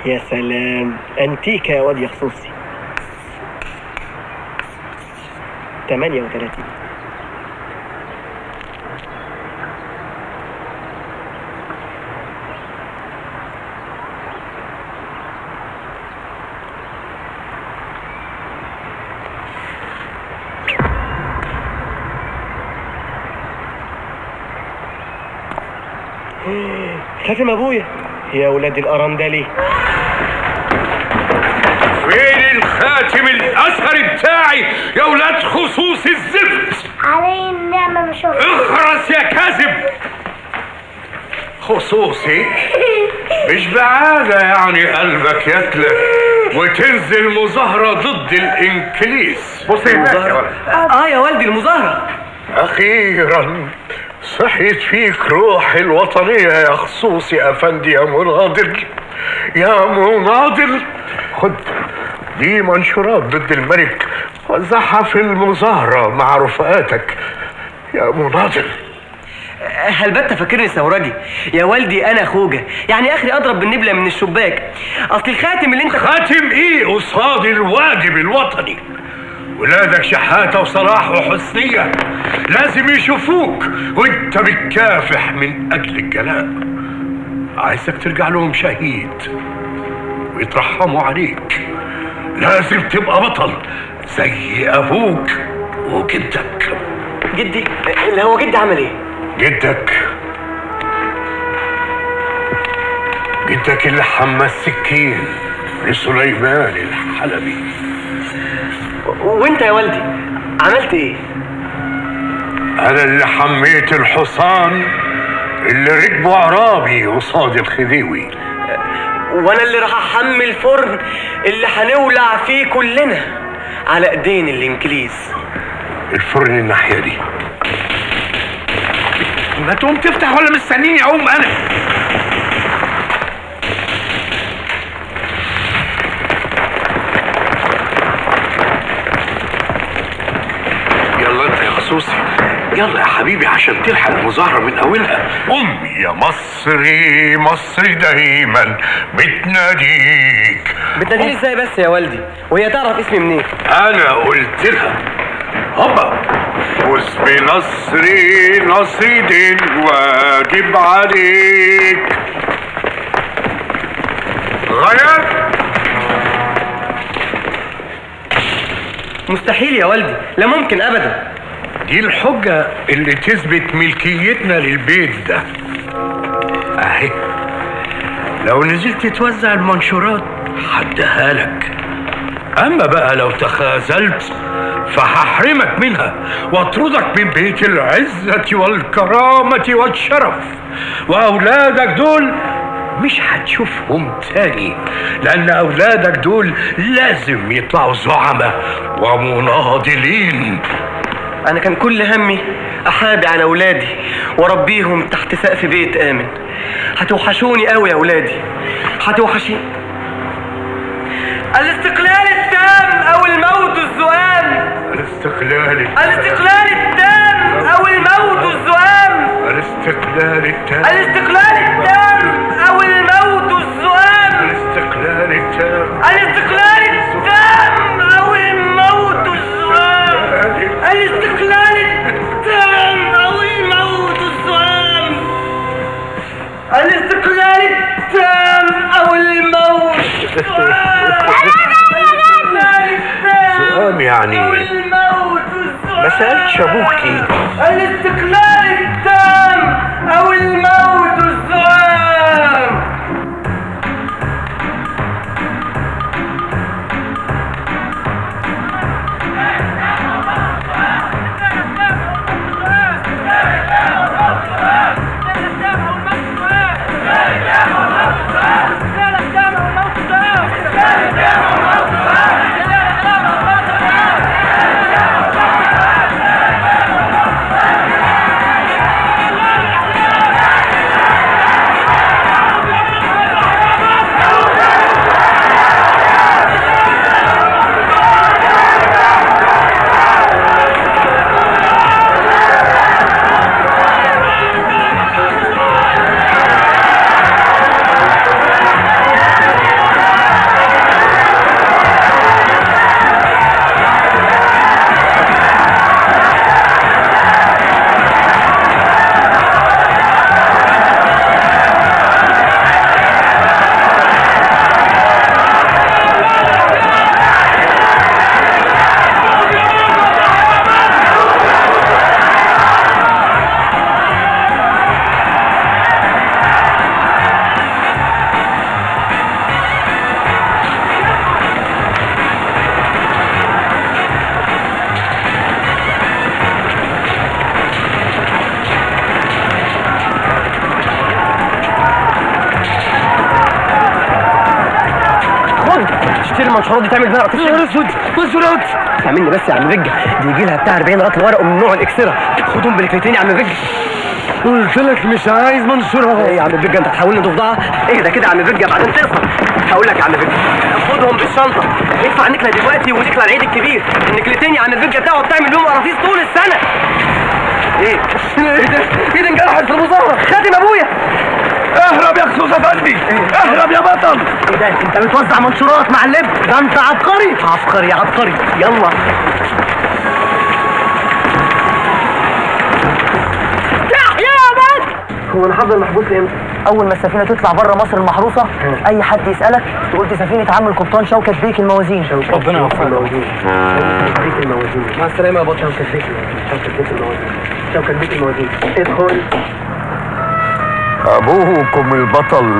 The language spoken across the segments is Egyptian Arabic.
يا سلام انتيكا يا واد يا خصوصي 38 خاتم ابويا يا ولاد الارندلي فين الخاتم الاثري بتاعي يا ولاد خصوص الزفت علي النعمة ما شفت اخرس يا كاذب خصوصي مش بعادة يعني قلبك يتلف وتنزل مظاهرة ضد الإنكليز بص هناك يا ولد. اه يا والدي المظاهره أخيرا صحيت فيك روح الوطنية يا خصوصي يا أفندي يا مناضل يا مناضل خد دي منشورات ضد الملك وزعها في المظاهرة مع رفقاتك يا مناضل هلبت فاكرني ثورجي يا والدي انا خوجه يعني اخري اضرب بالنبله من الشباك اصل الخاتم اللي انت خاتم ايه قصاد الواجب الوطني ولادك شحاتة وصلاح وحسنية لازم يشوفوك وانت بتكافح من اجل الجلاء عايزك ترجع لهم شهيد ويترحموا عليك لازم تبقى بطل زي ابوك وجدك جدي اللي هو جدي عمل ايه جدك جدك اللي حمى السكين لسليمان الحلبي وانت يا والدي عملت ايه انا اللي حميت الحصان اللي ركبوا عرابي قصاد الخديوي وانا اللي راح احمل الفرن اللي هنولع فيه كلنا على ايدين الانجليز الفرن الناحيه دي ما تقوم تفتح ولا مستنيني اقوم انا يلا انت يا خصوصي يلا يا حبيبي عشان تلحق المظاهرة من أولها قم يا مصري مصري دايما بتناديك بتناديني ازاي بس يا والدي وهي تعرف اسمي منين أنا قلت لها هوبا فوز بنصري نصري دين واجب عليك غير مستحيل يا والدي لا ممكن ابدا دي الحجة اللي تثبت ملكيتنا للبيت ده اهي لو نزلت توزع المنشورات حدها لك اما بقى لو تخاذلت فهحرمك منها واطردك من بيت العزة والكرامة والشرف واولادك دول مش هتشوفهم تاني لان اولادك دول لازم يطلعوا زعماء ومناضلين انا كان كل همي احابي على اولادي واربيهم تحت سقف بيت امن هتوحشوني قوي يا اولادي هتوحشيني الاستقلال التام او الموت الزؤام الاستقلال التام الاستقلال التام او الموت الزؤام الاستقلال التام الاستقلال التام او الموت الزؤام الاستقلال التام الاستقلال التام او الموت الزؤام الاستقلال التام او الموت الزؤام الاستقلال التام او الموت زؤام يعني الموت ما سألتش ابوك ايه الاستقلال التام او الموت الزؤام لا المنشورات دي تعمل بيها رقص يا اسود منشورات تعملني بس يا عم فيجا دي يجي لها بتاع 40 رطل ورق من نوع الاكسره خدهم بالكليتين يا عم فيجا قلت لك مش عايز منشورات ايه يا عم فيجا انت هتحولني ضفدعه ايه ده كده يا عم فيجا بعدين تقصر هقول لك يا عم فيجا خدهم بالشنطه ادفع نكله دلوقتي ونكله العيد الكبير النكلتين يا عم فيجا تقعد تعمل بيهم قراطيس طول السنه ايه ايه ده ايه ده انجرحت في المظاهره خاتم ابويا اهرب يا خصوص افندي اهرب يا بطل ايه ده انت بتوزع منشورات مع اللب ده انت عبقري عبقري عبقري يلا هو انا هفضل محبوس امتى؟ اول ما السفينه تطلع بره مصر المحروسه اي حد يسالك تقول دي سفينه عم القبطان شوكت بيك الموازين ربنا يوفقك الموازين شوكت بيك الموازين مع السلامه يا بطل شوكت بيك شوكت بيك الموازين شوكت بيك الموازين ادخل ابوكم البطل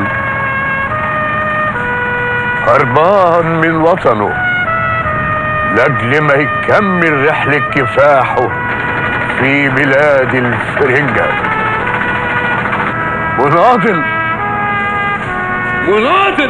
هربان من وطنه لاجل ما يكمل رحله كفاحه في بلاد الفرنجه مناضل مناضل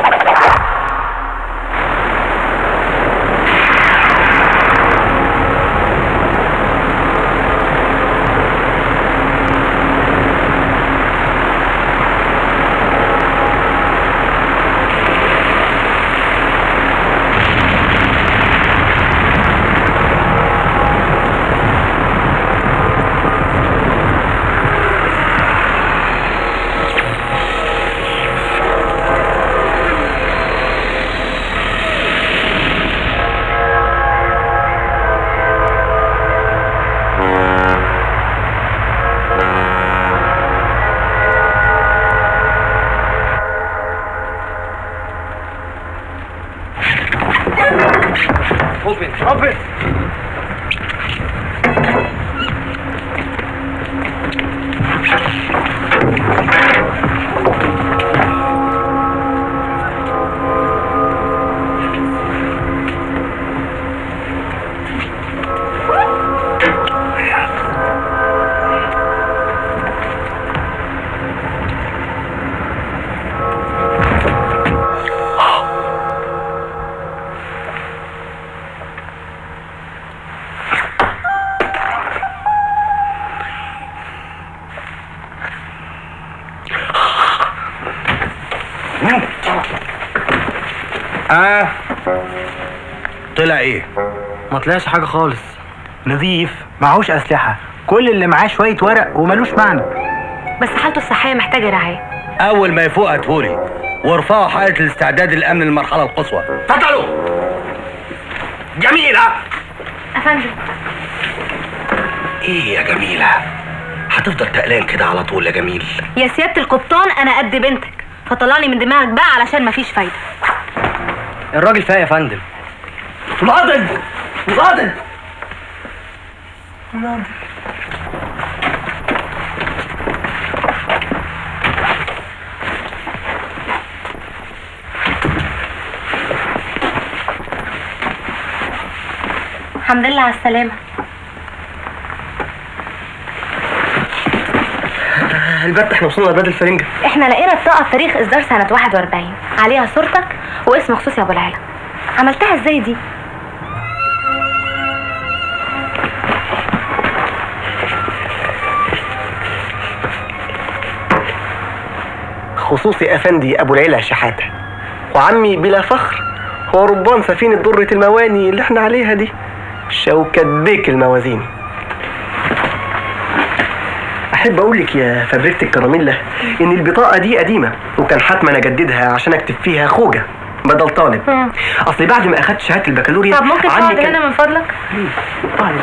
اوبن اوبن اه طلع ايه ما طلعش حاجه خالص نظيف معهوش اسلحه كل اللي معاه شويه ورق وملوش معنى بس حالته الصحية محتاجة رعاية اول ما يفوق هاتهولي وارفعوا حالة الاستعداد الامن للمرحلة القصوى اتفضلوا جميلة أفندم ايه يا جميلة هتفضل تقلان كده على طول يا جميل يا سيادة القبطان أنا قد بنتك فطلعني من دماغك بقى علشان مفيش فايدة الراجل فايق يا فندم مناضل مناضل الحمد لله على السلامة البت احنا وصلنا لبلاد الفرنجة احنا لقينا بطاقة بتاريخ إصدار سنة 41 عليها صورتك واسم خصوصي أبو العلا عملتها ازاي دي؟ خصوصي افندي ابو العلا شحاته وعمي بلا فخر هو ربان سفينة درة المواني اللي احنا عليها دي شوكة بيك الموازين احب اقول لك يا فبركة الكراميلا ان البطاقة دي قديمة وكان حتما اجددها عشان اكتب فيها خوجة بدل طالب مم. اصل بعد ما اخدت شهادة البكالوريا طب ممكن عمي تقعد كان- هنا من فضلك؟ طالب.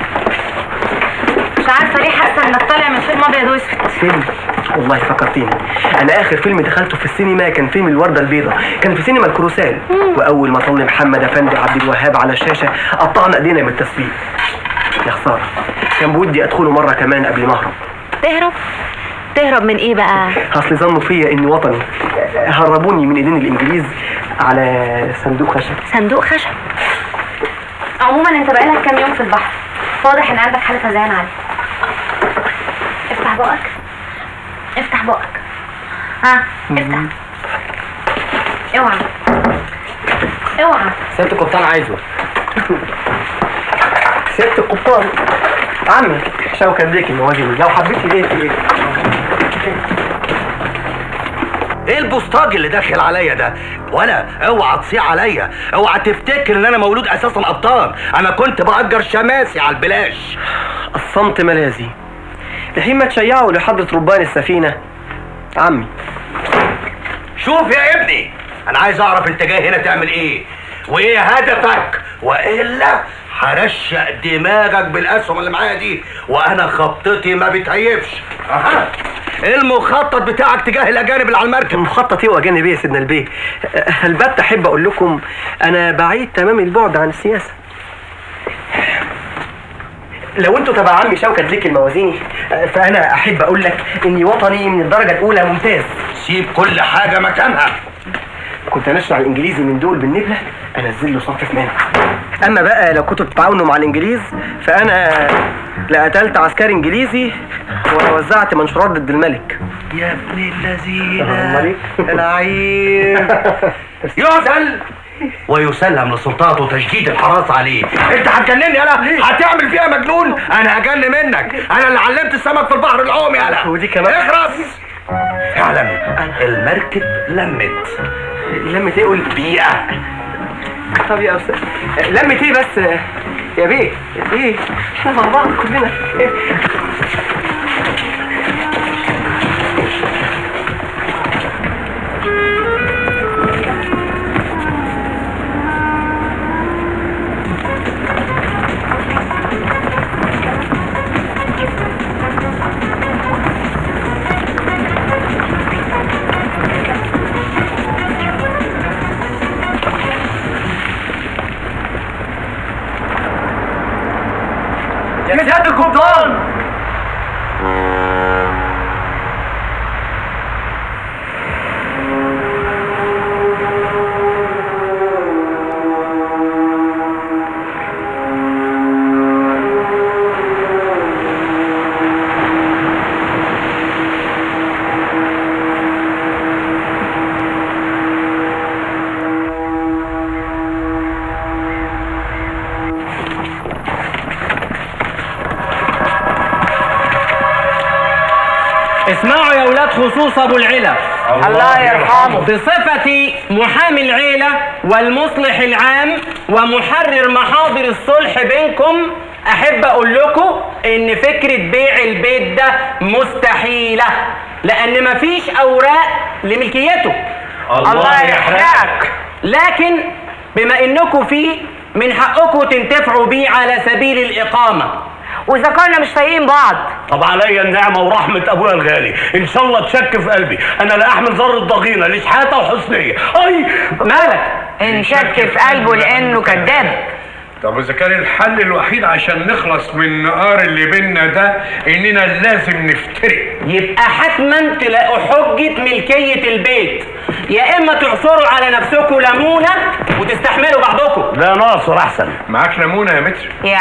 مش عارفة ليه حاسة إنك طالع من فيلم أبيض وأسود فيلم والله فكرتيني انا اخر فيلم دخلته في السينما كان فيلم الورده البيضاء كان في سينما الكروسال واول ما طل محمد افندي عبد الوهاب على الشاشه قطعنا ايدينا من التصوير يا خساره كان بودي ادخله مره كمان قبل ما اهرب تهرب؟ تهرب من إيه بقى؟ اصل ظنوا فيا اني وطني هربوني من ايدين الانجليز على صندوق خشب صندوق خشب عموما انت بقالك كام يوم في البحر واضح ان عندك حالة فزعان عالية افتح بقك افتح بقك ها افتح اوعى اوعى سيادة القبطان عايزه سيادة القبطان عمي شوكة ليك الموازين لو حبيتي ليه ايه ايه البوسطاج اللي داخل عليا ده ولا اوعى تصيع عليا اوعى تفتكر ان انا مولود اساسا قبطان انا كنت باجر شماسي على البلاش الصمت ملاذي لحين ما تشيعوا لحضرة ربان السفينة عمي شوف يا ابني انا عايز اعرف انت جاي هنا تعمل ايه وايه هدفك والا هرشق دماغك بالاسهم اللي معايا دي وانا خطتي ما بتهيفش اها ايه المخطط بتاعك تجاه الاجانب اللي على المركب المخطط ايه واجانب ايه يا سيدنا البيه البت احب اقول لكم انا بعيد تمام البعد عن السياسه لو انتوا تبع عمي شوكت ليك الموازيني فانا احب اقول لك اني وطني من الدرجه الاولى ممتاز سيب كل حاجه مكانها كنت انشر الانجليزي من دول بالنبله انزل له صف منها اما بقى لو كنتوا بتتعاونوا مع الانجليز فانا لا قتلت عسكري انجليزي ولا وزعت منشورات ضد الملك يا ابن الذين أمال إيه؟ العين يعزل ويسلم للسلطات وتشديد الحراسة عليه انت هتجنني انا هتعمل فيها مجنون انا هجن منك انا اللي علمت السمك في البحر العومي انا ودي كمان؟ اخرس فعلا المركب لمت لمت ايه قول بيئة طب يا استاذ لمت ايه بس يا بيه ايه احنا مع بعض كلنا يا سيادة القبطان اسمعوا يا ولاد خصوص ابو العلا الله يرحمه بصفتي محامي العيلة والمصلح العام ومحرر محاضر الصلح بينكم احب اقول لكم ان فكرة بيع البيت ده مستحيلة لان مفيش اوراق لملكيته الله يحرقك لكن بما انكم فيه من حقكم تنتفعوا بيه على سبيل الاقامة واذا كنا مش طايقين بعض طب عليا النعمة ورحمة أبويا الغالي إن شاء الله تشك في قلبي أنا لا أحمل ذرة ضغينة لشحاتة وحسنية أي مالك انشك في قلبه لانه كذاب طب إذا كان الحل الوحيد عشان نخلص من النقار اللي بينا ده إننا لازم نفترق يبقى حتما تلاقوا حجة ملكية البيت يا اما تعصروا على نفسكم ليمونة وتستحملوا بعضكم لا ناصر أحسن معاك ليمونة يا متر يا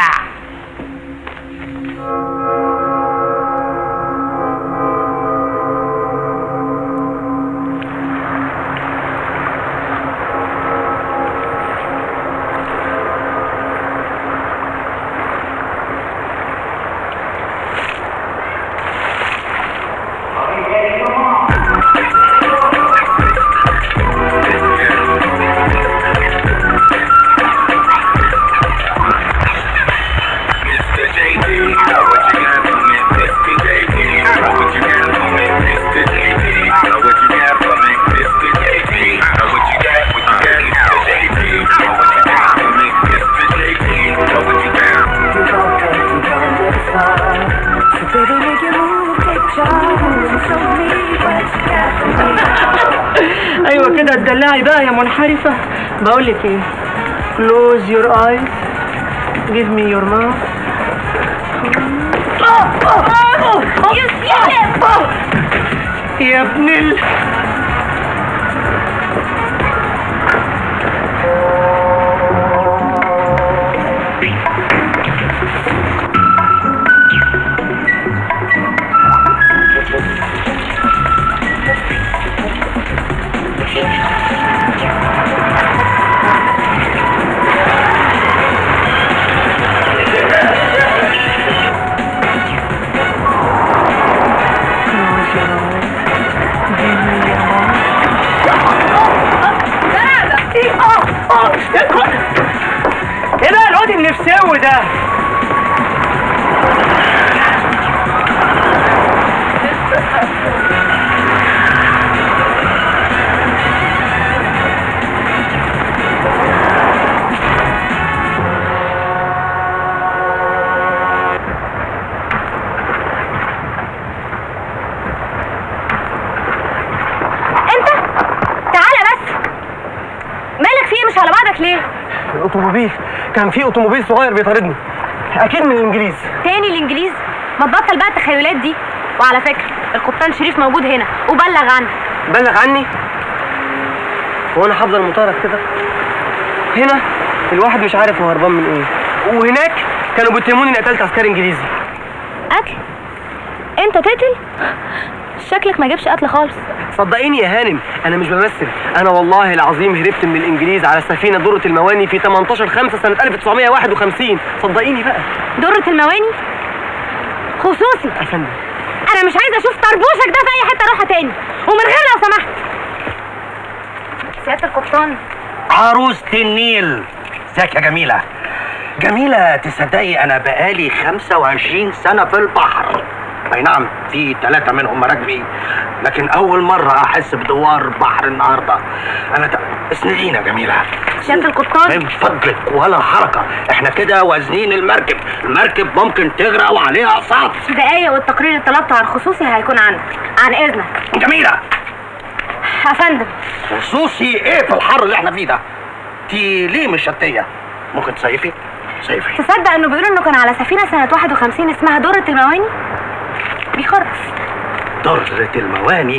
ايوه كده اتدلعي بقى يا منحرفة بقول لك ايه close your eyes give me your mouth يا ابن ال الواد النفساوي ده انت تعالى بس مالك في ايه مش على بعضك ليه الاوتوموبيل كان في اوتوموبيل صغير بيطاردني اكيد من الانجليز تاني الانجليز ما تبطل بقى التخيلات دي وعلى فكره القبطان شريف موجود هنا وبلغ عنك بلغ عني وانا هفضل مطارد كده هنا الواحد مش عارف هو هربان من ايه وهناك كانوا بيتهموني اني قتلت عسكري انجليزي قتل انت تقتل شكلك ما جابش قتل خالص صدقيني يا هانم انا مش بمثل انا والله العظيم هربت من الانجليز على سفينه دره المواني في 18 5 سنه 1951 صدقيني بقى درة المواني خصوصي يا فندم انا مش عايزه اشوف طربوشك ده في اي حته اروحها تاني ومن غير لو سمحت سياده القبطان عروسة النيل ازيك يا جميلة جميلة تصدقي أنا بقالي 25 سنة في البحر أي نعم في ثلاثة منهم مراكبي لكن أول مرة أحس بدوار بحر النهاردة أنا ت... اسندينا يا جميلة سياده القبطان من فضلك ولا حركة احنا كده وازنين المركب المركب ممكن تغرق وعليها صعب دقايق والتقرير اللي طلبته عن خصوصي هيكون عندك عن اذنك جميلة يا فندم خصوصي ايه في الحر اللي احنا فيه ده تي ليه مش شتية ممكن تصيفي صيفي تصدق انه بيقولوا انه كان على سفينه سنه 51 اسمها درة المواني بيخرف درة المواني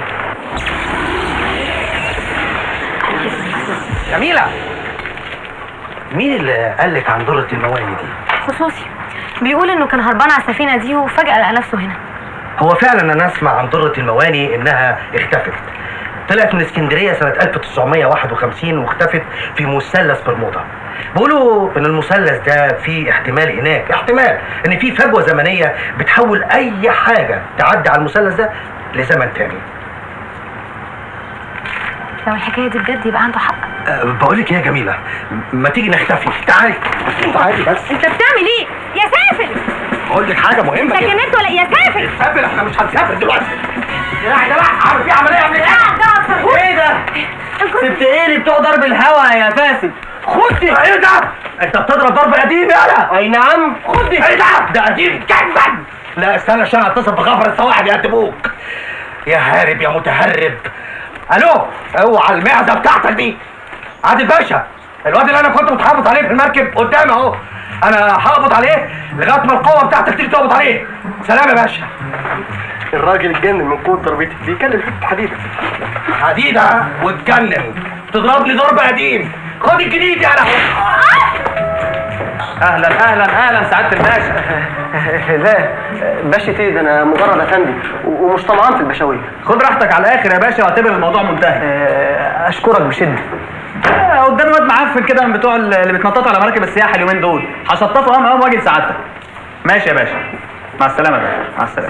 جميلة مين اللي قال لك عن درة المواني دي؟ خصوصي بيقول انه كان هربان على السفينه دي وفجاه لقى نفسه هنا هو فعلا انا اسمع عن درة المواني انها اختفت طلعت من اسكندريه سنه 1951 واختفت في مثلث برمودا بيقولوا ان المثلث ده فيه احتمال هناك احتمال ان في فجوه زمنيه بتحول اي حاجه تعدي على المثلث ده لزمن تاني لو الحكايه دي بجد يبقى عنده حق أه بقول لك يا جميله ما تيجي نختفي تعالي تعالي بس انت بتعمل ايه يا سافل بقول لك حاجه مهمه انت كده جننت ولا يا سافل سافر احنا مش هنسافر دلوقتي لا ده لا عارف في عمليه قبل كده ده اكتر ايه ده؟ سبت ايه اللي بتوع ضرب الهوا يا فاسد؟ خدي ايه ده انت بتضرب ضرب قديم يالا اي نعم خدي ايه ده ده قديم جدا لا استنى عشان اتصل بخبر السواحل يقدموك يا هارب يا متهرب الو اوعى المعزه بتاعتك دي عادل باشا الواد اللي انا كنت متحافظ عليه في المركب قدامي اهو انا هقبض عليه لغايه ما القوه بتاعتك تيجي تقبض عليه سلام يا باشا الراجل اتجنن من قوه ضربتي بيكلم حته حديده حديده واتجنن تضربني ضرب قديم خد الجديد يا لهوي اهلا اهلا اهلا سعاده الباشا لا باشا ايه ده انا مجرد افندي و- ومش طمعان في البشويه خد راحتك على الاخر يا باشا واعتبر الموضوع منتهي آه، اشكرك بشده آه، قدامي واد معفن كده من بتوع اللي بيتنططوا على مراكب السياحه اليومين دول هشطفه قام قام واجي لسعادتك ماشي يا باشا مع السلامه يا باشا مع السلامه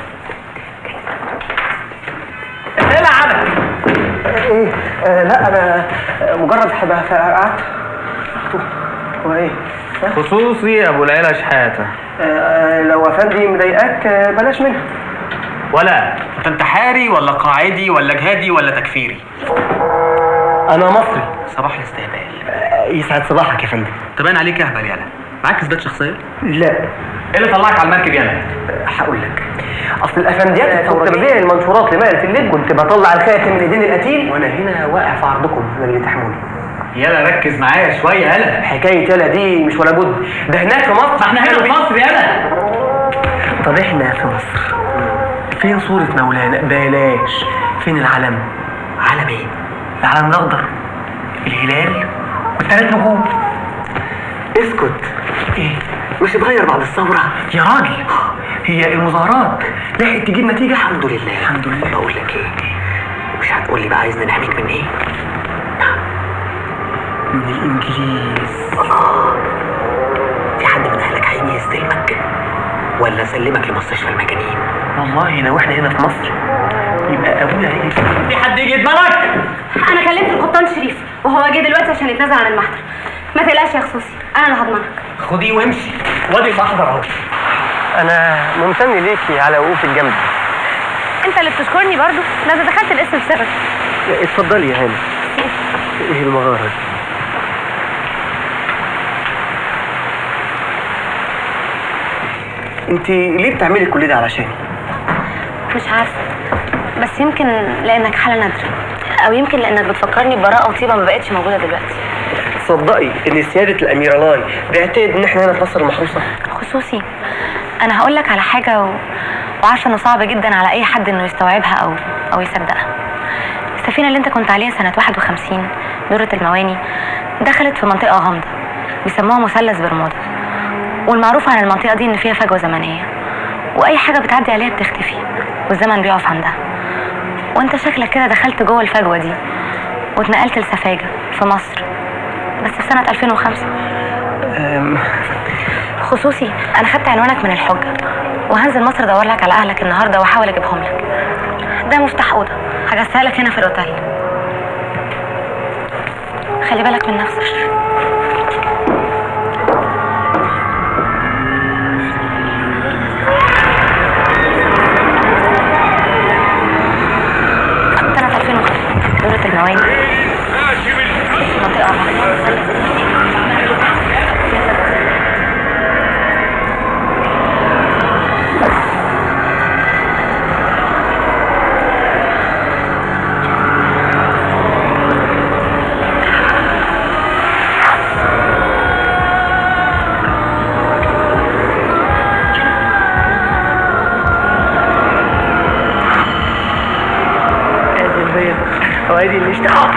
ايه العدد ايه آه لا انا آه، مجرد هبقى قعدت هو ايه خصوصي ابو العيله شحاته آه لو افندي مضايقاك آه بلاش منها ولا انت انتحاري ولا قاعدي ولا جهادي ولا تكفيري انا مصري صباح الاستهبال آه يسعد صباحك يا فندم تبان عليك اهبل يالا معاك اثبات شخصيه لا ايه اللي طلعك على المركب يالا آه، هقول لك اصل الافنديات كنت ببيع المنشورات لمائة الليل كنت بطلع الخاتم من ايدين القتيل وانا هنا واقع في عرضكم اللي تحموني يالا ركز معايا شويه يالا حكايه يالا دي مش ولا بد ده هناك في مصر ما احنا هنا في مصر يالا طب احنا في مصر فين صورة مولانا بلاش فين العلم علم ايه العلم الاخضر الهلال والثلاث نجوم اسكت ايه مش اتغير بعد الثورة يا راجل هي المظاهرات لحقت تجيب نتيجة الحمد لله الحمد لله بقول لك ايه مش هتقول لي بقى عايزنا نحميك من ايه من الانجليز في حد من اهلك هيجي يستلمك ولا اسلمك لمستشفى المجانين والله لو احنا هنا في مصر يبقى ابويا هيجي في حد يجي يضمنك انا كلمت القبطان شريف وهو جه دلوقتي عشان يتنازل عن المحضر ما تقلقش يا خصوصي انا اللي هضمنك خديه وامشي وادي المحضر اهو انا ممتن ليكي على وقوفك جنبي انت اللي بتشكرني برضو ده انا دخلت الاسم بسبب اتفضلي يا هاني ايه المغارة دي انت ليه بتعملي كل ده علشاني مش عارفه بس يمكن لانك حاله نادره او يمكن لانك بتفكرني ببراءه وطيبه ما بقتش موجوده دلوقتي تصدقي ان سيادة الاميرة لاي بيعتقد ان احنا هنا في مصر المحروسة خصوصي انا هقول لك على حاجه و... وعارفه انه صعب جدا على اي حد انه يستوعبها او او يصدقها السفينه اللي انت كنت عليها سنه 51 دورة المواني دخلت في منطقه غامضه بيسموها مثلث برمودا والمعروف عن المنطقه دي ان فيها فجوه زمنيه واي حاجه بتعدي عليها بتختفي والزمن بيقف عندها وانت شكلك كده دخلت جوه الفجوه دي واتنقلت لسفاجه في مصر بس في سنه 2005 أم، خصوصي انا خدت عنوانك من الحجه وهنزل مصر ادور لك على اهلك النهارده واحاول اجيبهم لك ده مفتاح اوضه هجسها لك هنا في الاوتيل خلي بالك من نفسك سنة 2005 دورة المواني منطقة ادي البيض وادي الاشتهاء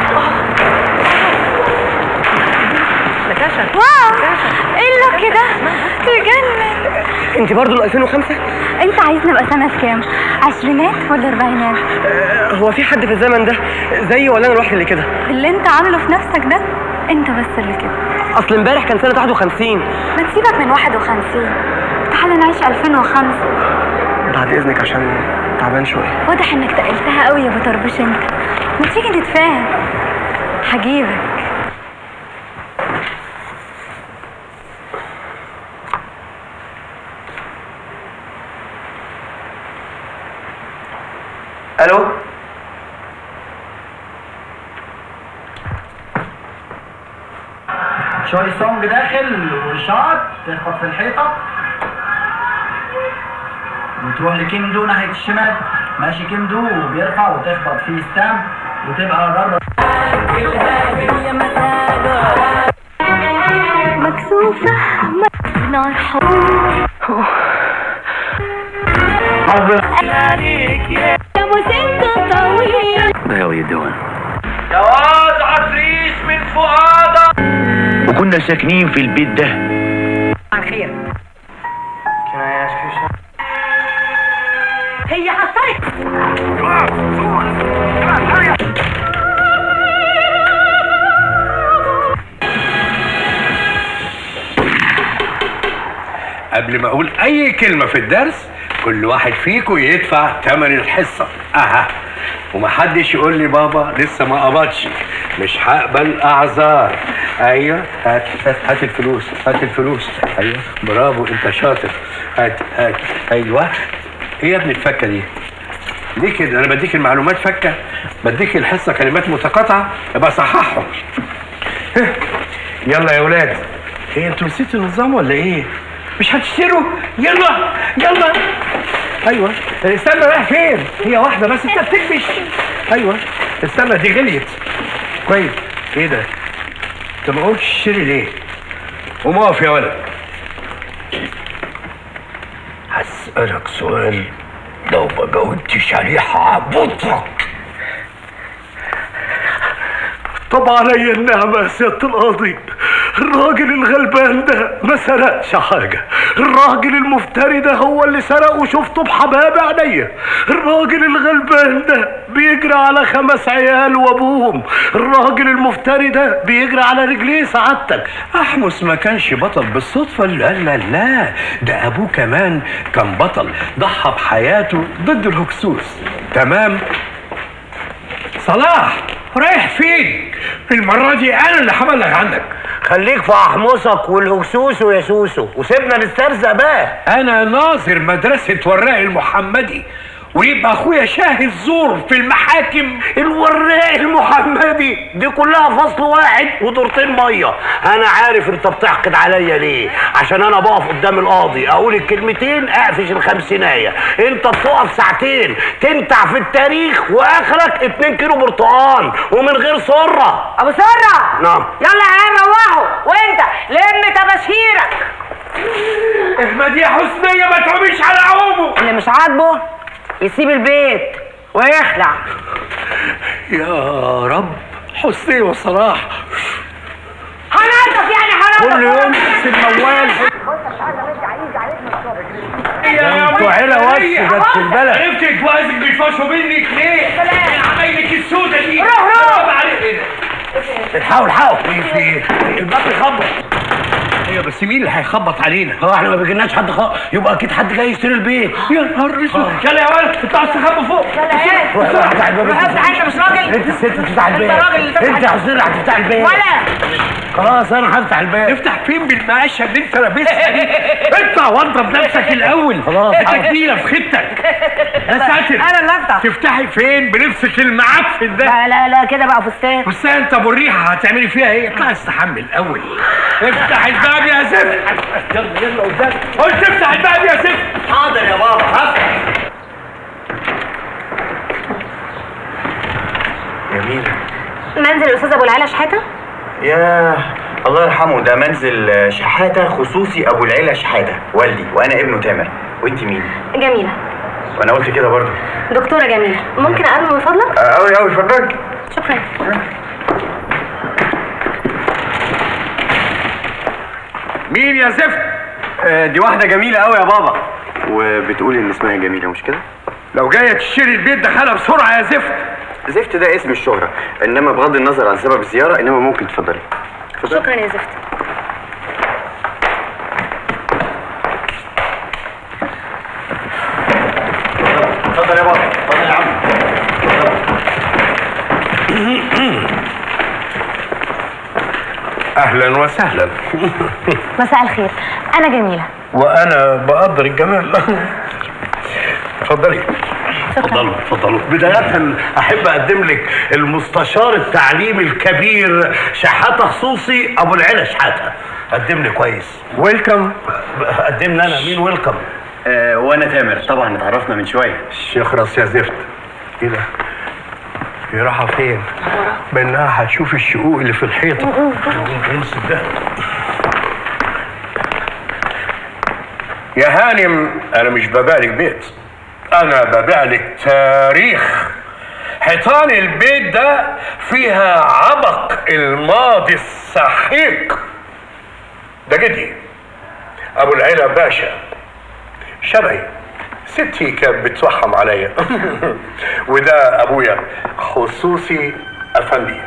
واو ايه اللوك ده تجنن انت برضو ال 2005 انت عايز نبقى سنة كام عشرينات ولا اربعينات أه، هو في حد في الزمن ده زيي ولا انا الوحيد اللي كده اللي انت عامله في نفسك ده انت بس اللي كده اصل امبارح كان سنة 51 ما تسيبك من 51 تعالى نعيش 2005 بعد اذنك عشان تعبان شوية واضح انك تقلتها قوي يا بطربوش انت ما تيجي نتفاهم هجيبك الو شوي سونج داخل وشاط تخبط في الحيطة وتروح لكيمدو ناحية الشمال ماشي كيمدو وبيرفع وتخبط فيه ستام وتبقى ضربة مكسوفة نار حب يا مسنة طويل جواز عفريت من فؤادك وكنا ساكنين في البيت ده هي حصلت قبل ما اقول اي كلمه في الدرس كل واحد فيكم يدفع ثمن الحصه اها ومحدش يقول لي بابا لسه ما قبضش مش هقبل اعذار ايوه هات هات هات الفلوس هات الفلوس ايوه برافو انت شاطر هات هات ايوه ايه يا ابني الفكه دي ليه كده انا بديك المعلومات فكه بديك الحصه كلمات متقاطعه يبقى صححهم يلا يا ولاد ايه انتوا نسيتوا النظام ولا ايه مش هتشتروا يلا يلا ايوه استنى رايح فين هي واحده بس انت بتكبش ايوه استنى دي غليت كويس ايه ده انت ما قلتش تشتري ليه قوم اقف يا ولد هسألك سؤال لو ما جاوبتش عليه هعبطك طب عليا النعمة يا سيادة القاضي الراجل الغلبان ده ما سرقش حاجة الراجل المفتري ده هو اللي سرق وشفته بحباب عينيا الراجل الغلبان ده بيجري على خمس عيال وابوهم الراجل المفتري ده بيجري على رجليه سعادتك احمس ما كانش بطل بالصدفة لا لا لا ده ابوه كمان كان بطل ضحى بحياته ضد الهكسوس تمام صلاح رايح فين؟ المرة دي أنا اللي هبلغ عنك خليك في احمصك والهكسوس ويا سوسو وسيبنا نسترزق بقى انا ناظر مدرسة وراق المحمدي ويبقى اخويا شاهد زور في المحاكم الوراق المحمدي دي كلها فصل واحد ودورتين ميه انا عارف انت بتحقد عليا ليه عشان انا بقف قدام القاضي اقول الكلمتين اقفش الخمسينايه انت بتقف ساعتين تنتع في التاريخ واخرك 2 كيلو برتقال ومن غير سره ابو سره نعم يلا يا عيال روحوا وانت لم تباشيرك احمد يا حسنية ما تعميش على عمومه اللي مش عاجبه يسيب البيت ويخلع يا رب حسنية وصلاح هنضف يعني هنضف كل يوم في الموال يا انتوا عيلة وش جت في البلد. عرفت جوازك بيفشوا منك ليه؟ يا عمايلك السودة دي روح، روح. حرام عليك. حاول حاول في الباب يخبط ايوه بس مين اللي هيخبط علينا؟ هو احنا ما بيجيلناش حد خالص يبقى اكيد حد جاي يشتري البيت يا نهار اسود يلا يا ولد اطلعوا استخبوا فوق يلا ايه روح روح افتح الباب روح افتح انت مش راجل انت الست بتفتح الباب راجل اللي تفتح انت يا حسين اللي هتفتح الباب ولا خلاص انا هفتح الباب نفتح فين بالمقاشه اللي انت لابسها دي؟ اطلع وضب نفسك الاول خلاص، انت حاضر. تقيله في خدتك يا ساتر انا اللي افتح تفتحي فين بلبسك المعفن ده لا لا لا كده بقى فستان بس انت ابو الريحه هتعملي فيها ايه؟ اطلع استحمل الاول افتح الباب يا زفت يلا يلا قدام قلت افتح الباب يا زفت حاضر يا بابا هفتح جميلة منزل الاستاذ ابو العلا شحاته يا الله يرحمه ده منزل شحاتة خصوصي أبو العيلة شحاتة والدي وأنا ابنه تامر وأنت مين؟ جميله وأنا قلت كده برضه دكتوره جميله ممكن اقابله من فضلك أوي أوي اتفضل شكرا مين يا زفت؟ دي واحدة جميلة أوي يا بابا وبتقول إن اسمها جميلة مش كده؟ لو جايه تشتري البيت دخلها بسرعه يا زفت زفت ده اسم الشهرة إنما بغض النظر عن سبب الزيارة إنما ممكن تفضلي شكرا يا زفت اتفضل يا بابا اتفضل يا عم اهلا وسهلا مساء الخير انا جميله وانا بقدر الجمال اتفضلي اتفضلوا اتفضلوا بداية أحب أقدم لك المستشار التعليمي الكبير شحاتة خصوصي أبو العلا شحاتة قدم لي كويس ويلكم قدمنا أنا مين ويلكم آه وأنا تامر طبعا اتعرفنا من شوية الشيخ راس يا زفت ايه ده؟ هي رايحة فين؟ بانها هتشوف الشقوق اللي في الحيطة امسك ده يا هانم انا مش ببيع لك بيت انا ببيع لك تاريخ حيطان البيت ده فيها عبق الماضي السحيق ده جدي ابو العلا باشا شبهي ستي كانت بتوحم عليا وده ابويا خصوصي افندي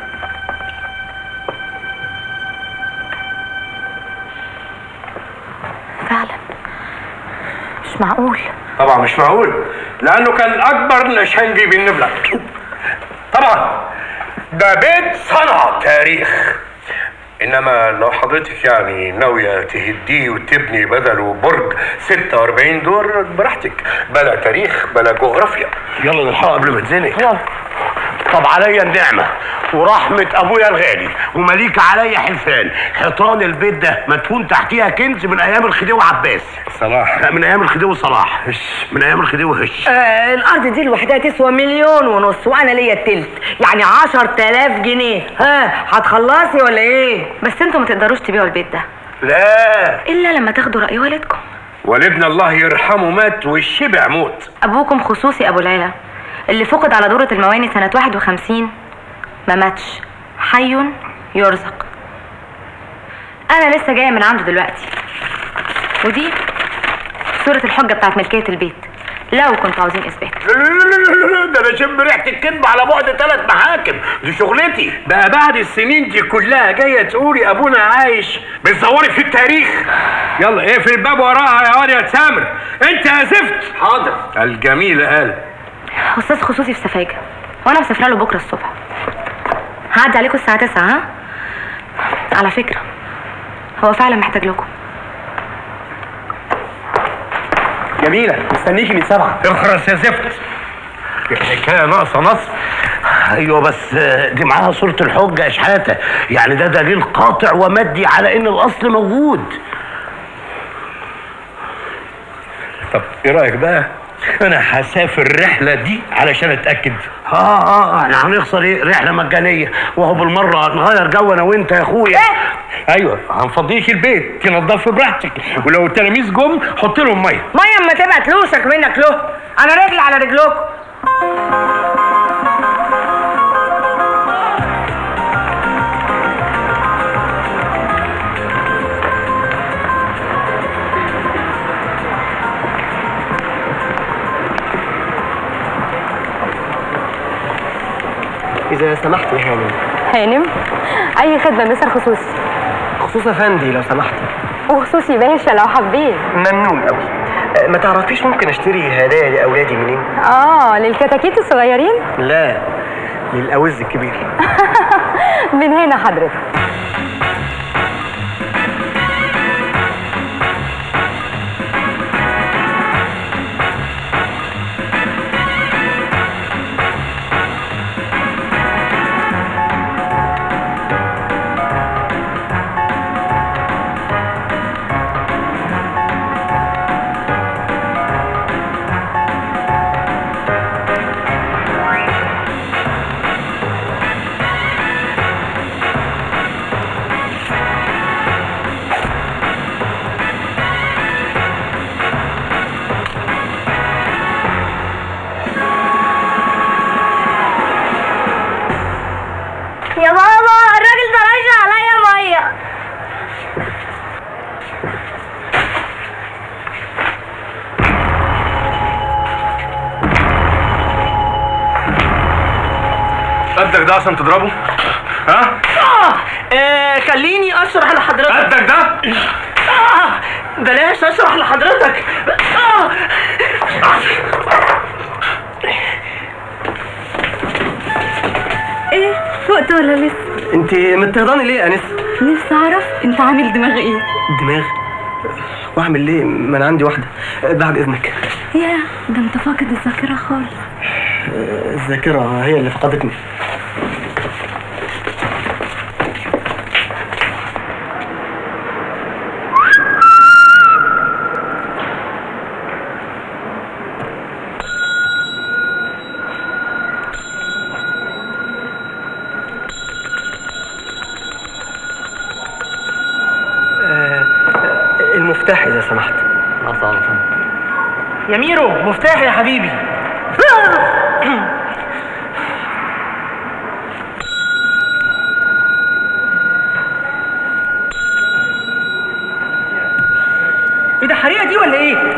فعلا مش معقول طبعا مش معقول لانه كان اكبر نشنجي بالنبله طبعا ده بيت صنع تاريخ انما لو حضرتك يعني ناويه تهديه وتبني بدله برج 46 دور براحتك بلا تاريخ بلا جغرافيا يلا نلحقه قبل ما تزنق طب عليا النعمة ورحمة أبويا الغالي ومليك عليا حلفان حيطان البيت ده مدفون تحتيها كنز من أيام الخديوي عباس صلاح لا من أيام الخديوي صلاح من أيام الخديوي هش آه الارض دي لوحدها تسوى مليون ونص وانا ليا التلت يعني عشر تلاف جنيه ها هتخلصي ولا ايه بس انتوا ما تقدروش تبيعوا البيت ده لا الا لما تاخدوا راي والدكم والدنا الله يرحمه مات والشبع موت ابوكم خصوصي ابو العلا اللي فقد على دورة المواني سنة 51 ما ماتش حي يرزق انا لسه جاية من عنده دلوقتي ودي صورة الحجة بتاعت ملكية البيت لو كنتوا عاوزين اثبات لا لا لا لا لا ده أنا شم ريحة الكذب على بعد ثلاث محاكم دي شغلتي بقى بعد السنين دي كلها جايه تقولي ابونا عايش بتصوري في التاريخ يلا اقفل الباب وراها يا واد يا تامر انت يا زفت حاضر الجميل قال استاذ خصوصي في سفاجة وانا مسافرة له بكرة الصبح هعدي عليكم الساعة 9 ها على فكرة هو فعلا محتاج لكم جميله مستنيكي من سبعه اخرس يا زفت الحكايه ناقصه نص ايوه بس دي معاها صوره الحجه يا شحاته يعني ده دليل قاطع ومادي على ان الاصل موجود طب ايه رايك بقى انا هسافر الرحله دي علشان اتاكد اه اه احنا هنخسر ايه رحله مجانيه وهو بالمره نغير جو انا وانت يا اخويا ايوه هنفضيك البيت تنضفي براحتك ولو التلاميذ جم حط لهم ميه ميه اما تبقى تلوسك منك له انا رجلي على رجلكم اذا سمحت يا هانم هانم اي خدمه مستر خصوصي خصوص افندي لو سمحت وخصوصي باشا لو حبيت ممنون قوي ما تعرفيش ممكن اشتري هدايا لاولادي منين اه للكتاكيت الصغيرين لا للاوز الكبير من هنا حضرتك يا بابا الراجل ده راجع عليا ميه قدك ده عشان تضربه ها آه خليني اشرح لحضرتك قدك ده آه بلاش اشرح لحضرتك آه ايه فقت ولا لسه انت متهضاني ليه يا انس نفسي اعرف انت عامل دماغ ايه دماغ واعمل ليه ما انا عندي واحده بعد اذنك يا ده انت فاقد الذاكره خالص الذاكره هي اللي فقدتني آه، المفتاح اذا سمحت يا ميرو مفتاح يا حبيبي ايه ده حريقه دي ولا ايه؟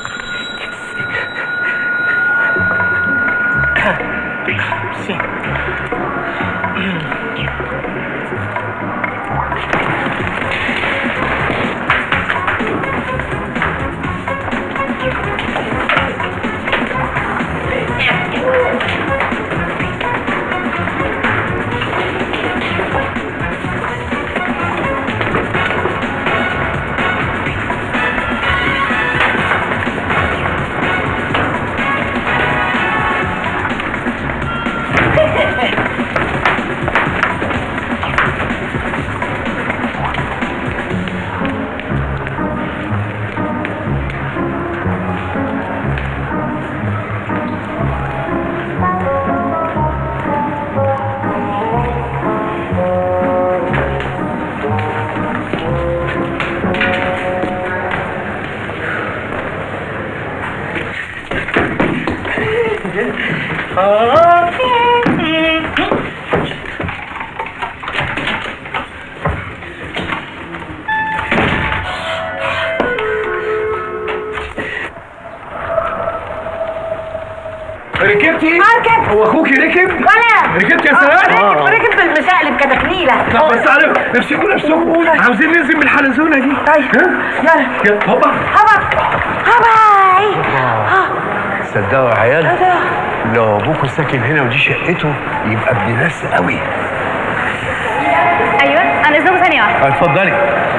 ركبتي؟ هركب هو اخوكي ركب؟ وانا ركبت يا سلام؟ ركب ركب بالمشقلب كتكنيله طب بس على نفسكم نفسكم عاوزين ننزل من الحلزونه دي طيب ها؟ يلا يلا هوبا هبا هباي صدقوا يا عيال لو ابوكوا ساكن هنا ودي شقته يبقى ابن ناس قوي ايوه انا اسمه ثانيه واحده اتفضلي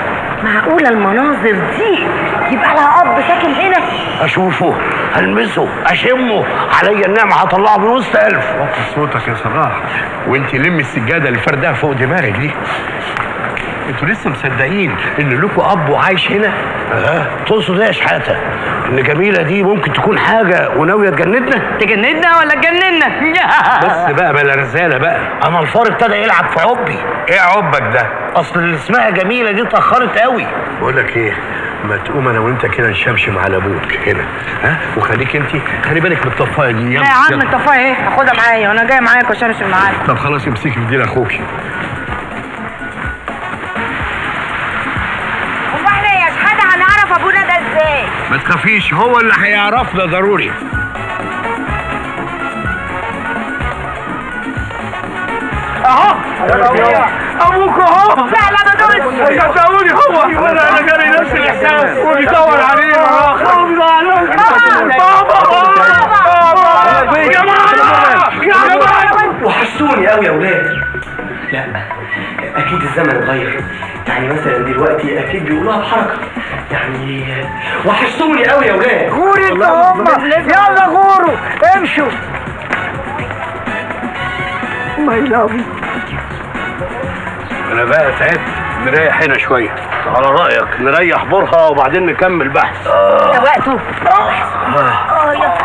معقولة المناظر دي يبقى لها أب ساكن هنا اشوفه المسه اشمه عليا النعمه هطلعه من وسط الف وطي صوتك يا صلاح وانت لمي السجاده اللي فردها فوق دماغك دي انتوا لسه مصدقين ان لكم اب وعايش هنا اه تقصد ايه يا شحاته ان جميله دي ممكن تكون حاجه وناويه تجندنا تجندنا ولا تجننا بس بقى بلا رزاله بقى انا الفار ابتدى يلعب في عبي ايه عبك ده اصل اللي اسمها جميله دي اتاخرت قوي بقول لك ايه ما تقوم انا وانت كده نشمشم على ابوك هنا ها وخليك انت خلي بالك من الطفايه دي لا يا عم الطفايه ايه هاخدها معايا وانا جاي معاك وشمشم معاك طب خلاص امسكي في دين اخوك هو احنا يا شحاته هنعرف ابونا ده ازاي ما تخافيش هو اللي هيعرفنا ضروري اهو ابوك اهو لا لا ما دول صدقوني هو انا انا جالي نفس الاحساس وبيدور علينا بابا يا جماعه يا جماعه وحشتوني قوي يا ولاد لا اكيد الزمن اتغير يعني مثلا دلوقتي اكيد بيقولوها بحركه يعني وحشتوني قوي يا ولاد غوري انت هم يلا غوروا امشوا انا بقى تعبت نريح هنا شويه على رايك نريح برها وبعدين نكمل بحث ده وقته اه يا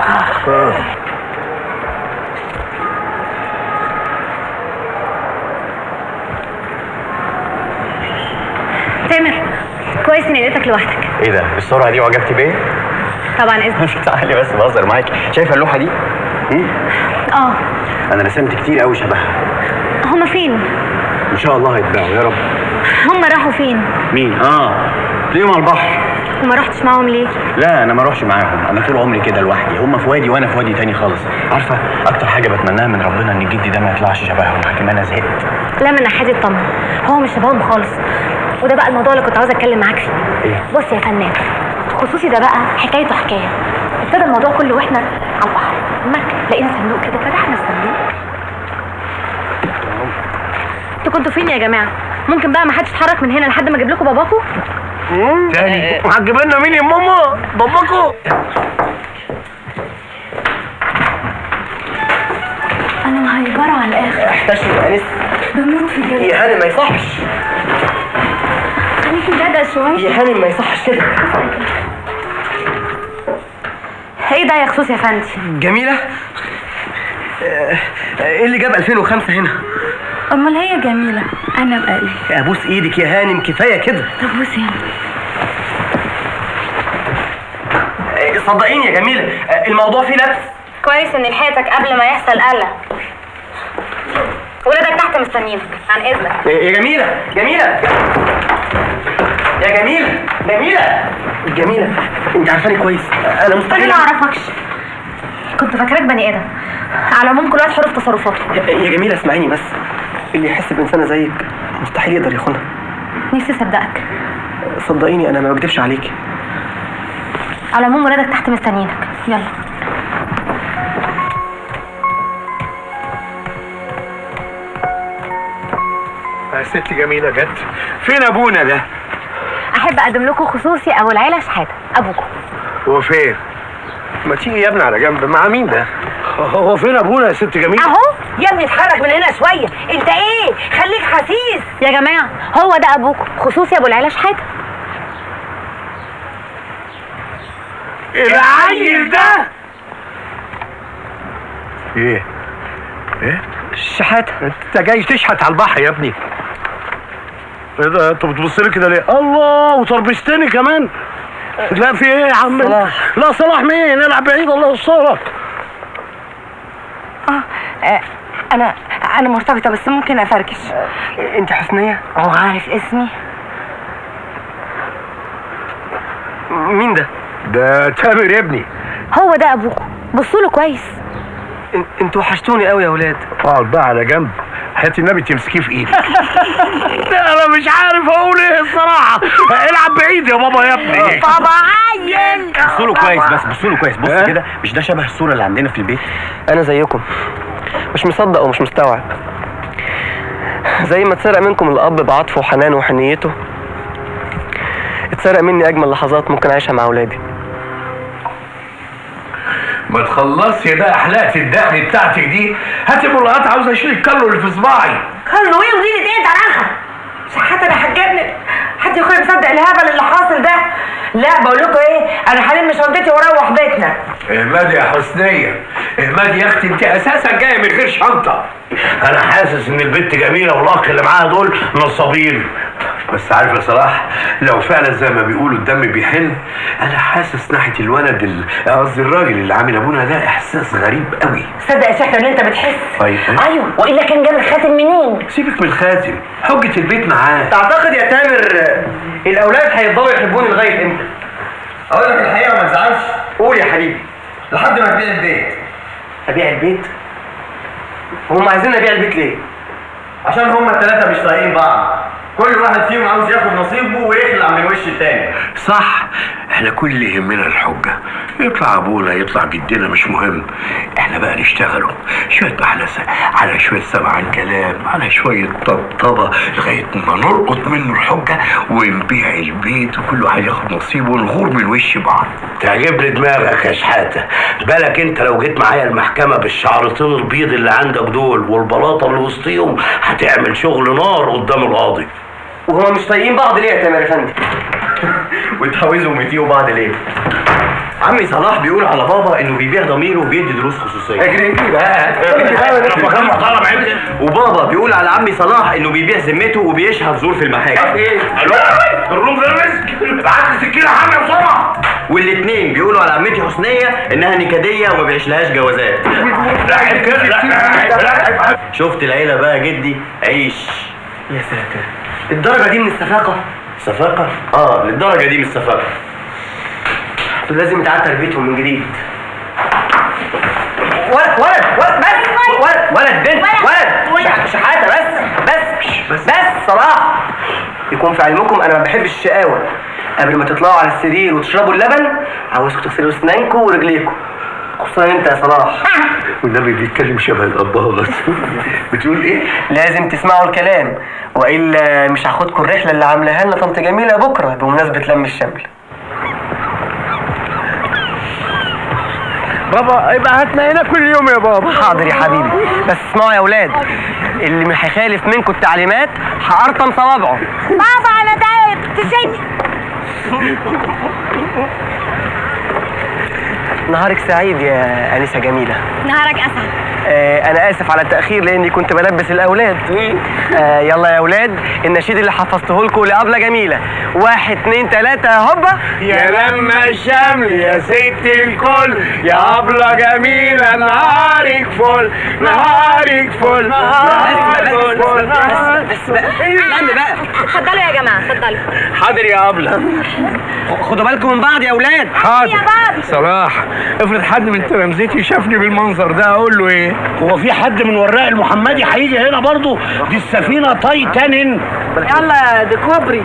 تامر كويس اني لقيتك لوحدك ايه ده بالسرعه دي وعجبتي بيا طبعا اذنك تعالي بس بهزر معاكي شايفه اللوحه دي هم؟ اه انا رسمت كتير قوي شبهها هما فين ان شاء الله هيتباعوا يا رب هما راحوا فين مين اه تلاقيهم على البحر وما رحتش معاهم ليه لا انا ما اروحش معاهم انا طول عمري كده لوحدي هم في وادي وانا في وادي تاني خالص عارفه اكتر حاجه بتمناها من ربنا ان جدي ده ما يطلعش شبههم لكن انا زهقت لا من ناحيتي اطمن هو مش شبههم خالص وده بقى الموضوع اللي كنت عاوزه اتكلم معاك فيه ايه بص يا فنان خصوصي ده بقى حكايته حكايه ابتدى الموضوع كله واحنا على البحر المركب لقينا صندوق كده فتحنا الصندوق انتوا كنتوا فين يا جماعه ممكن بقى ما حدش يتحرك من هنا لحد ما اجيب لكم باباكم تاني وهتجيب لنا مين يا ماما باباكو انا مهيبره على الاخر احتشم يا انس بموت في جد يا هانم ما يصحش خليكي جدع شويه يا هانم ما يصحش كده ايه ده يا خصوص يا فندي جميله آه، ايه اللي جاب 2005 هنا امال هي جميله انا بقى ايه ابوس ايدك يا هانم كفايه كده طب بصي يلا آه، صدقيني يا جميله آه، الموضوع فيه لبس كويس اني لحقتك قبل ما يحصل قلق ولادك تحت مستنيينك عن اذنك يا جميلة جميلة يا جميلة جميلة جميلة انت عارفاني كويس انا انا مستحيل ما اعرفكش كنت فاكراك بني ادم على العموم كل واحد حر في تصرفاته يا جميلة اسمعيني بس اللي يحس بإنسانة زيك مستحيل يقدر يخونها نفسي اصدقك صدقيني أنا ما بكدبش عليكي على العموم ولادك تحت مستنيينك يلا يا ست جميله جت فين ابونا ده احب اقدم لكم خصوصي ابو العيله شحاته ابوكم هو فين ما تيجي يا ابني على جنب مع مين ده هو فين ابونا يا ست جميله اهو يا ابني اتحرك من هنا شويه انت ايه خليك حسيس يا جماعه هو ده ابوكم خصوصي ابو العيله شحاته العيل ده ايه ايه شحاتة انت جاي تشحت على البحر يا ابني ايه ده انت بتبص لي كده ليه الله وتربستني كمان لا في ايه يا عم صلاح. لا صلاح مين العب بعيد الله يسترك آه انا انا مرتبطه بس ممكن افركش انت حسنية هو عارف اسمي مين ده ده تامر يا ابني هو ده ابوكم بصوا له كويس ان- انتوا وحشتوني قوي يا ولاد اقعد بقى على جنب هات النبي تمسكيه في ايدك انا مش عارف اقول ايه الصراحه العب بعيد يا بابا يا ابني بابا عيل بصوا له كويس بس بصوا له كويس بص ها؟ كده مش ده شبه الصوره اللي عندنا في البيت انا زيكم مش مصدق ومش مستوعب زي ما اتسرق منكم الاب بعطفه وحنانه وحنيته اتسرق مني اجمل لحظات ممكن اعيشها مع اولادي ما تخلصي بقى حلقة الدقن بتاعتك دي هاتي ملقط عاوز اشيل الكلو اللي في صباعي كله ايه ودينة ايه ده رخم صحتي انا هتجنن حد يا اخويا مصدق الهبل اللي حاصل ده لا بقول لكم ايه انا هلم شنطتي واروح بيتنا اهمدي يا حسنية اهمدي يا اختي انت اساسا جاية من غير شنطة انا حاسس ان البنت جميلة والاخ اللي معاها دول نصابين بس عارف يا صلاح لو فعلا زي ما بيقولوا الدم بيحن انا حاسس ناحيه الولد ال- قصدي الراجل اللي عامل ابونا ده احساس غريب قوي صدق يا شيخ ان انت بتحس طيب. ايوه والا كان جاب الخاتم منين سيبك من الخاتم حجة البيت معاه تعتقد يا تامر الاولاد هيفضلوا يحبوني لغايه امتى اقول لك الحقيقه وما تزعلش قول يا حبيبي لحد ما تبيع البيت ابيع البيت هم عايزين ابيع البيت ليه عشان هما الثلاثه مش طايقين بعض كل واحد فيهم عاوز ياخد نصيبه ويخلع من وش التاني صح احنا كل اللي يهمنا الحجة يطلع ابونا يطلع جدنا مش مهم احنا بقى نشتغلوا شوية محلسة على شوية سمعان كلام على شوية طبطبة لغاية ما نلقط منه الحجة ونبيع البيت وكل واحد ياخد نصيبه ونغور من وش بعض تعجبني دماغك يا شحاتة بالك انت لو جيت معايا المحكمة بالشعرتين البيض اللي عندك دول والبلاطة اللي وسطيهم هتعمل شغل نار قدام القاضي وهما مش طايقين بعض ليه يا تامر افندي واتجوزوا ومتيوا بعض ليه؟ عمي صلاح بيقول على بابا انه بيبيع ضميره وبيدي دروس خصوصيه اجري اجري بقى مكان محترم عيب وبابا بيقول على عمي صلاح انه بيبيع ذمته وبيشهد زور في المحاكم الو الروم ده رزق ابعت لي سكينة حامية بسرعة والاثنين بيقولوا على عمتي حسنيه انها نكديه وما بيعيشلهاش جوازات لا عيب كده لا عيب لا عيب شفت العيله بقى يا جدي عيش يا ساتر الدرجه دي من السفاقه صفاقه اه للدرجه دي من الصفاقه دول لازم يتعاد تربيتهم من جديد ولد ولد ولد بس ولد ولد بنت ولد شح- شحاته بس بس بس بس صلاح يكون في علمكم انا ما بحبش الشقاوه قبل ما تطلعوا على السرير وتشربوا اللبن عاوزكم تغسلوا اسنانكم ورجليكم خصوصا انت يا صلاح والنبي بيتكلم شبه الأباغة بتقول ايه؟ لازم تسمعوا الكلام والا مش هاخدكم الرحله اللي عاملاها لنا طنط جميله بكره بمناسبه لم الشمل بابا يبقى هاتنا هنا كل يوم يا بابا حاضر يا حبيبي بس اسمعوا يا اولاد اللي مش هيخالف منكم التعليمات هقرطم صوابعه بابا انا تعبت تشيني نهارك سعيد يا انسه جميله نهارك اسعد آه انا اسف على التاخير لاني كنت بلبس الاولاد آه يلا يا اولاد النشيد اللي حفظته لكم لابله جميله واحد اتنين تلاته هوبا يا لما الشمل يا ست الكل يا أبلة جميلة نهارك فل نهارك فل نهارك فل بس بقى استنى بقى اتفضلوا يا جماعه اتفضلوا حاضر يا أبلة خدوا بالكم من بعض يا اولاد حاضر يا بابا. صلاح افرض حد من تلامذتي شافني بالمنظر ده اقول له ايه هو في حد من وراء المحمدي هيجي هنا برضه دي السفينه تايتانين يلا دي كوبري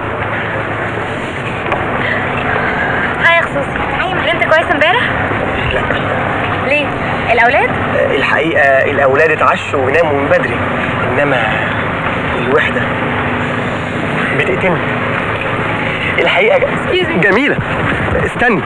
هاي يا خصوصي نمت كويس امبارح؟ لا ليه؟ الاولاد؟ الحقيقه الاولاد اتعشوا وناموا من بدري انما الوحده بتقتلني الحقيقه Excuse me. جميله استني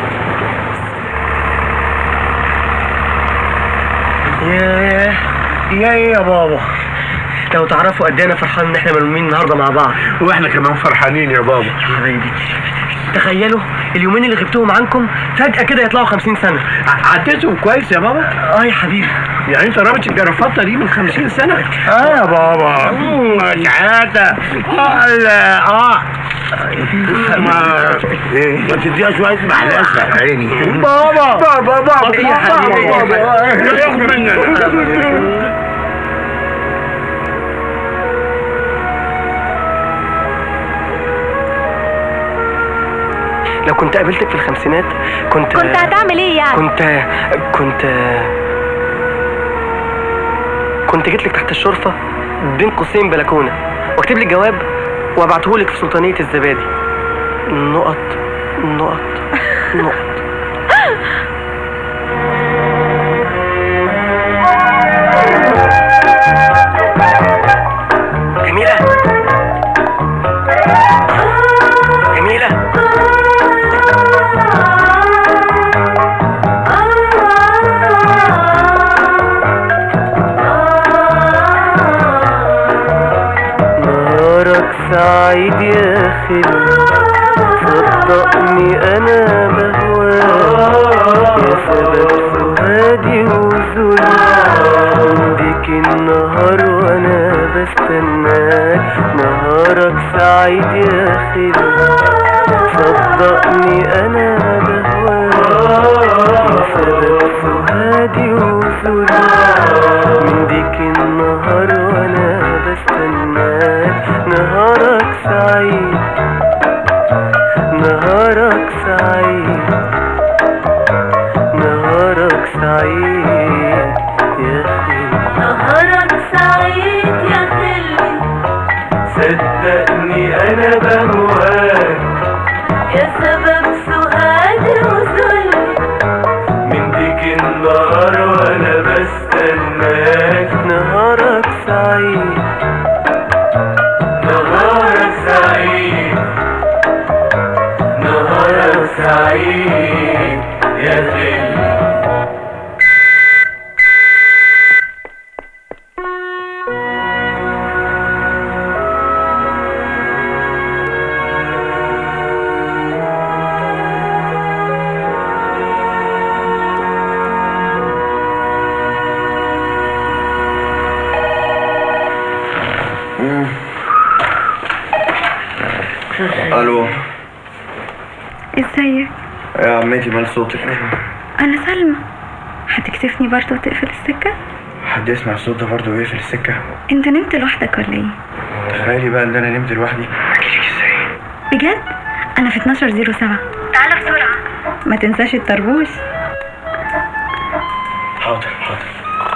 ياه يا ايه يا بابا لو تعرفوا قد ايه انا فرحان ان احنا ملمومين النهارده مع بعض واحنا كمان فرحانين يا بابا حبايبي تخيلوا اليومين اللي غبتهم عنكم فجأة كده يطلعوا خمسين سنة ع- عديتهم كويس يا بابا اه يا حبيبي يعني انت رابط الجرافطه دي من 50 سنه اه يا بابا مم، سعاده اه لا، اه ما ما تديها شويه محلسه يا عيني بابا بابا بابا إيه يا حبيبي؟ بابا ياخد منك لو كنت قابلتك في الخمسينات كنت كنت هتعمل ايه يعني؟ كنت كنت كنت جيت لك تحت الشرفة بين قوسين بلكونة واكتب لك جواب وابعته لك في سلطانية الزبادي نقط نقط نقط جميلة جميلة سعيد يا خلي صدقني انا بهواك سبب سهادي وذلي من ديك النهار وانا بستناك نهارك سعيد نهارك سعيد نهارك سعيد يا خلي نهارك سعيد يا خلي صدقني انا بهواك يا سبب سؤالي وذلي من ديك النهار وانا بستناك نهارك سعيد نهارك سعيد نهارك سعيد يا خلي الو ازيك يا عمتي مال صوتك انا سلمى هتكسفني برضه وتقفل السكه حد يسمع الصوت ده برضه ويقفل السكه انت نمت لوحدك ولا ايه تخيلي بقى ان انا نمت لوحدي بجد انا في 1207 تعالى بسرعه ما تنساش الطربوش حاضر حاضر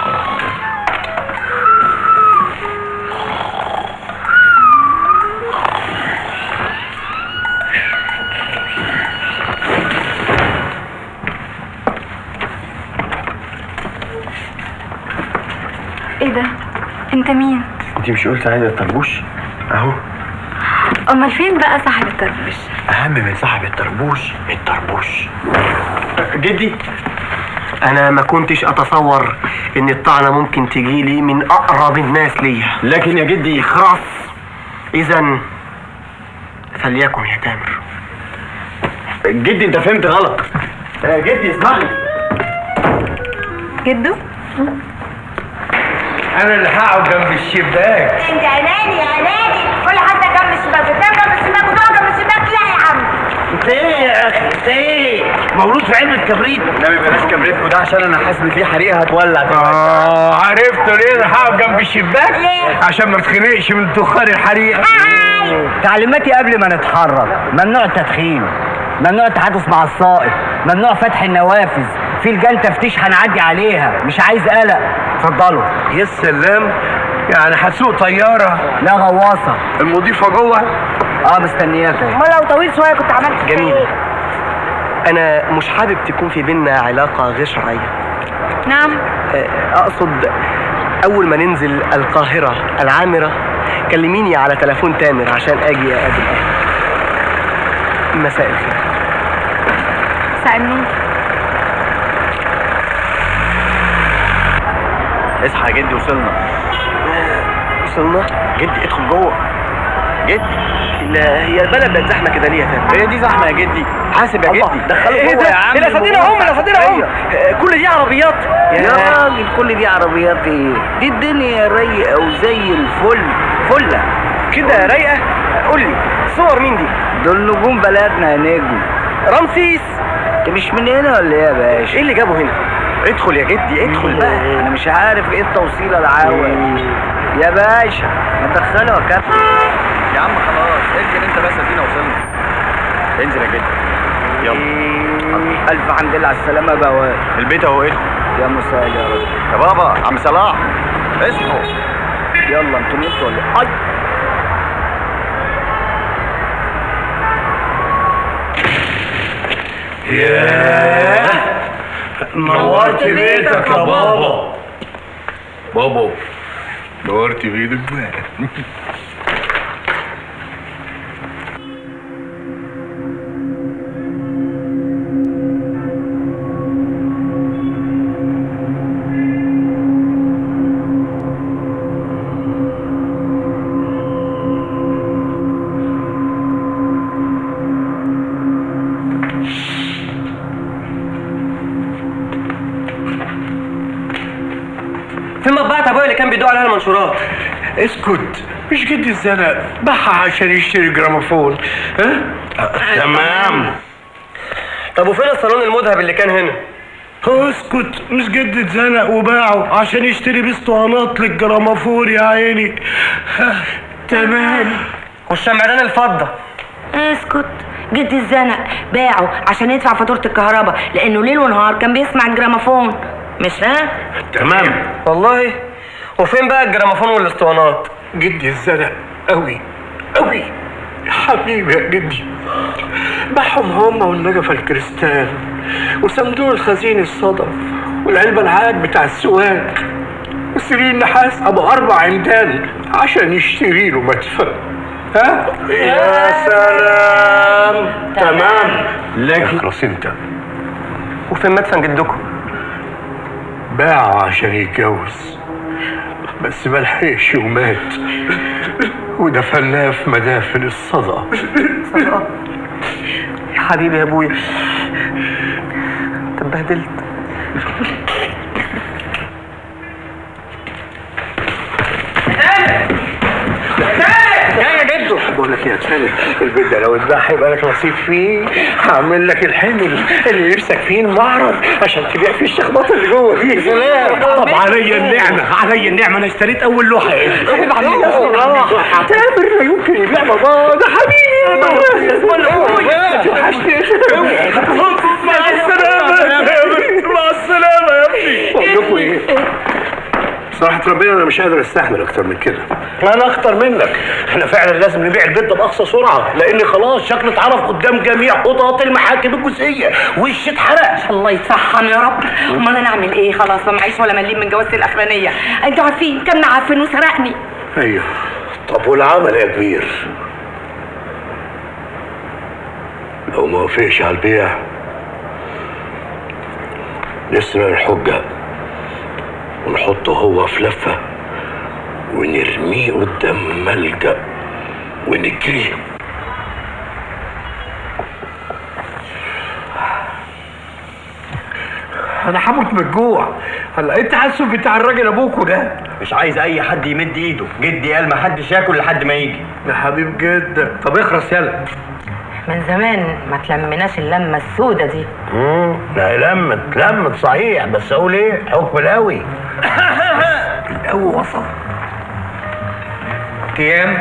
ايه ده انت مين انت مش قلت عايزه الطربوش اهو امال فين بقى صاحب الطربوش اهم من صاحب الطربوش الطربوش جدي انا ما كنتش اتصور ان الطعنه ممكن تجيلي من اقرب الناس ليا لكن يا جدي خلاص اذا فليكن يا تامر جدي انت فهمت غلط يا جدي اسمعني جدو انا اللي هقعد جنب الشباك انت عناني يا عناني كل حد جنب الشباك بتنام جنب الشباك وتقعد جنب الشباك لا يا عم انت ايه يا اخي انت ايه مولود في علم الكبريت النبي بلاش كبريتكو ده عشان انا حاسس ان في حريقه هتولع اه عرفتوا ليه انا هقعد جنب الشباك ليه؟ عشان ما اتخنقش من دخان الحريقه تعليماتي قبل ما نتحرك ممنوع التدخين ممنوع التحدث مع السائق ممنوع فتح النوافذ في لجان تفتيش هنعدي عليها مش عايز قلق اتفضلوا يا سلام يعني هتسوق طياره لا غواصه المضيفه جوه اه مستنياك اهي امال لو طويل شويه كنت عملت كده جميل. ايه؟ انا مش حابب تكون في بينا علاقه غير شرعيه نعم آه، اقصد اول ما ننزل القاهره العامره كلميني على تليفون تامر عشان اجي اقابل اهلي مساء الخير مساء النور اصحى يا جدي وصلنا وصلنا جدي ادخل جوه جدي لا هي البلد بقت زحمه كده ليه يا تامر هي دي زحمه يا جدي حاسب يا جدي دخلوا ايه جوه ده يا عم الاساطير هم الاساطير هم كل دي عربيات يا راجل كل دي عربيات ايه دي الدنيا رايقه وزي الفل فله كده رايقه قول لي صور مين دي دول نجوم بلدنا يا نجم رمسيس انت مش من هنا ولا ايه يا باشا ايه اللي جابه هنا ادخل يا جدي ادخل بقى انا مش عارف ايه التوصيله العاوة يا باشا ما تدخله يا كابتن يا عم خلاص انزل انت بس ادينا وصلنا انزل يا جدي يلا الف حمد لله على السلامه يا بواب البيت اهو ادخل يا مساعد يا راجل يا بابا عم صلاح اصحوا يلا انتوا نمتوا ولا إيه؟ اي نورت بيتك يا بابا بابا نورت بيتك بقى في مطبعة ابويا اللي كان بيدوق عليها المنشورات اسكت مش جدي الزنق باعها عشان يشتري جراموفون ها تمام طب وفين الصالون المذهب اللي كان هنا اسكت مش جدي اتزنق وباعه عشان يشتري بيه اسطوانات للجراموفون يا عيني ها، تمام والشمعدان الفضه اسكت جدي الزنق باعه عشان يدفع فاتورة الكهرباء لأنه ليل ونهار كان بيسمع الجراموفون مش ها؟ تمام والله وفين بقى الجراموفون والاسطوانات جدي الزنق قوي قوي يا حبيبي يا جدي باعهم هما والنجفة الكريستال وصندوق الخزين الصدف والعلبة العاد بتاع السواك وسرير النحاس أبو أربع عمدان عشان يشتري له مدفع ها؟ يا سلام تمام لكن اخلص انت وفين مدفن جدكم باعه عشان يتجوز بس ملحقش ومات ودفناه في مدافن الصدى يا حبيبي يا ابويا انت اتبهدلت يا جدو بقول لك يا تفلت البيت ده لو اتباع هيبقى لك نصيب فيه هعمل لك الحلم اللي نفسك فيه المعرض عشان تبيع فيه الشخبطه اللي جوه دي سلام طب عليا النعمه عليا النعمه انا اشتريت اول لوحه عيب عليك يا صلاح تامر لا يمكن يبيع بابا ده حبيبي وحشني مع السلامه يا تامر مع السلامه يا ابني بقول لكم ايه صراحة ربنا أنا مش قادر أستحمل أكتر من كده. أنا أكتر منك. إحنا فعلا لازم نبيع البيت ده بأقصى سرعة، لأن خلاص شكله اتعرف قدام جميع قضاة المحاكم الجزئية، وش اتحرق. الله يصحن يا رب امال انا اعمل ايه خلاص ما معيش ولا مليم من جوازتي الاخرانيه انتوا عارفين كان معفن وسرقني أيوه. طب والعمل يا كبير؟ لو ما وافقش على البيع نسرق الحجة ونحطه هو في لفة ونرميه قدام ملجأ ونجري انا هموت من الجوع هلا ايه التعسف بتاع الراجل ابوكوا ده مش عايز اي حد يمد ايده جدي قال ما حدش ياكل لحد ما يجي يا حبيب جدك طب اخرس يلا من زمان ما تلمناش اللمه السودة دي امم لا لمت لمت صحيح بس اقول ايه حكم القوي القوي وصل كيام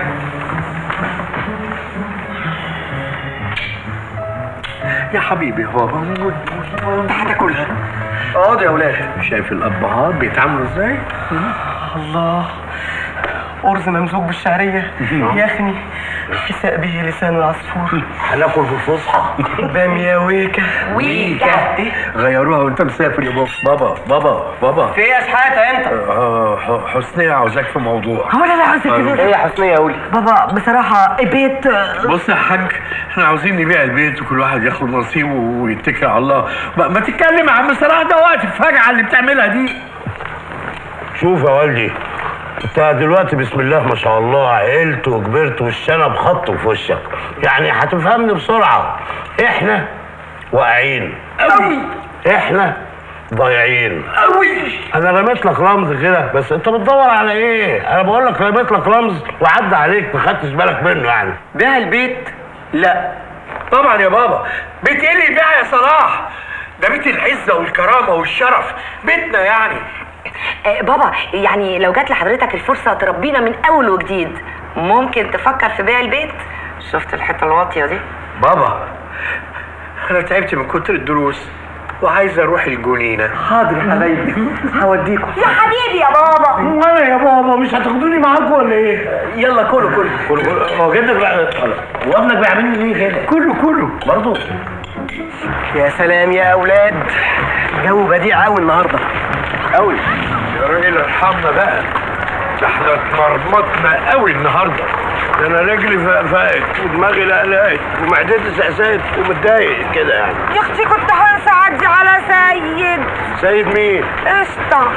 يا حبيبي يا بابا انت هتاكلها اقعدوا يا اولاد شايف الابهات بيتعاملوا ازاي؟ الله أرز ممزوج بالشعرية يخني يساء به لسان العصفور هناكل في الفصحى بامية ويكا ويكا غيروها وانت مسافر يا بابا بابا بابا بابا في ايه يا شحاتة انت؟ آه ح- حسنية عاوزاك في موضوع هو انا اللي عاوزة ايه كده يا حسنية قولي بابا بصراحة البيت بص يا حاج احنا عاوزين نبيع البيت وكل واحد ياخد نصيبه ويتكل على الله ما, ما تتكلم يا عم صلاح ده وقت الفجعه اللي بتعملها دي شوف يا والدي انت دلوقتي بسم الله ما شاء الله عقلت وكبرت والشنب خط في وشك يعني هتفهمني بسرعه احنا واقعين قوي احنا ضايعين قوي انا رميت لك رمز كده بس انت بتدور على ايه انا بقول لك رميت لك رمز وعدى عليك ما خدتش بالك منه يعني بيع البيت لا طبعا يا بابا بيت ايه اللي يبيع يا صلاح ده بيت العزه والكرامه والشرف بيتنا يعني آه بابا يعني لو جات لحضرتك الفرصة تربينا من أول وجديد ممكن تفكر في بيع البيت شفت الحتة الواطية دي بابا انا تعبت من كتر الدروس وعايز اروح الجنينه حاضر يا حبايبي هوديكم يا حبيبي يا بابا وانا يا بابا مش هتاخدوني معاكم ولا ايه يلا كله كله هو جدك بقى وابنك بيعملني ليه كده كله كله برضه يا سلام يا اولاد جو بديع قوي النهارده قوي يا راجل ارحمنا بقى ده احنا اتمرمطنا قوي النهارده ده انا رجلي فقفقت ودماغي لقلقت ومعدتي سقسقت ومتضايق كده يعني يا اختي كنت هنسى اعدي على سيد سيد مين؟ قشطة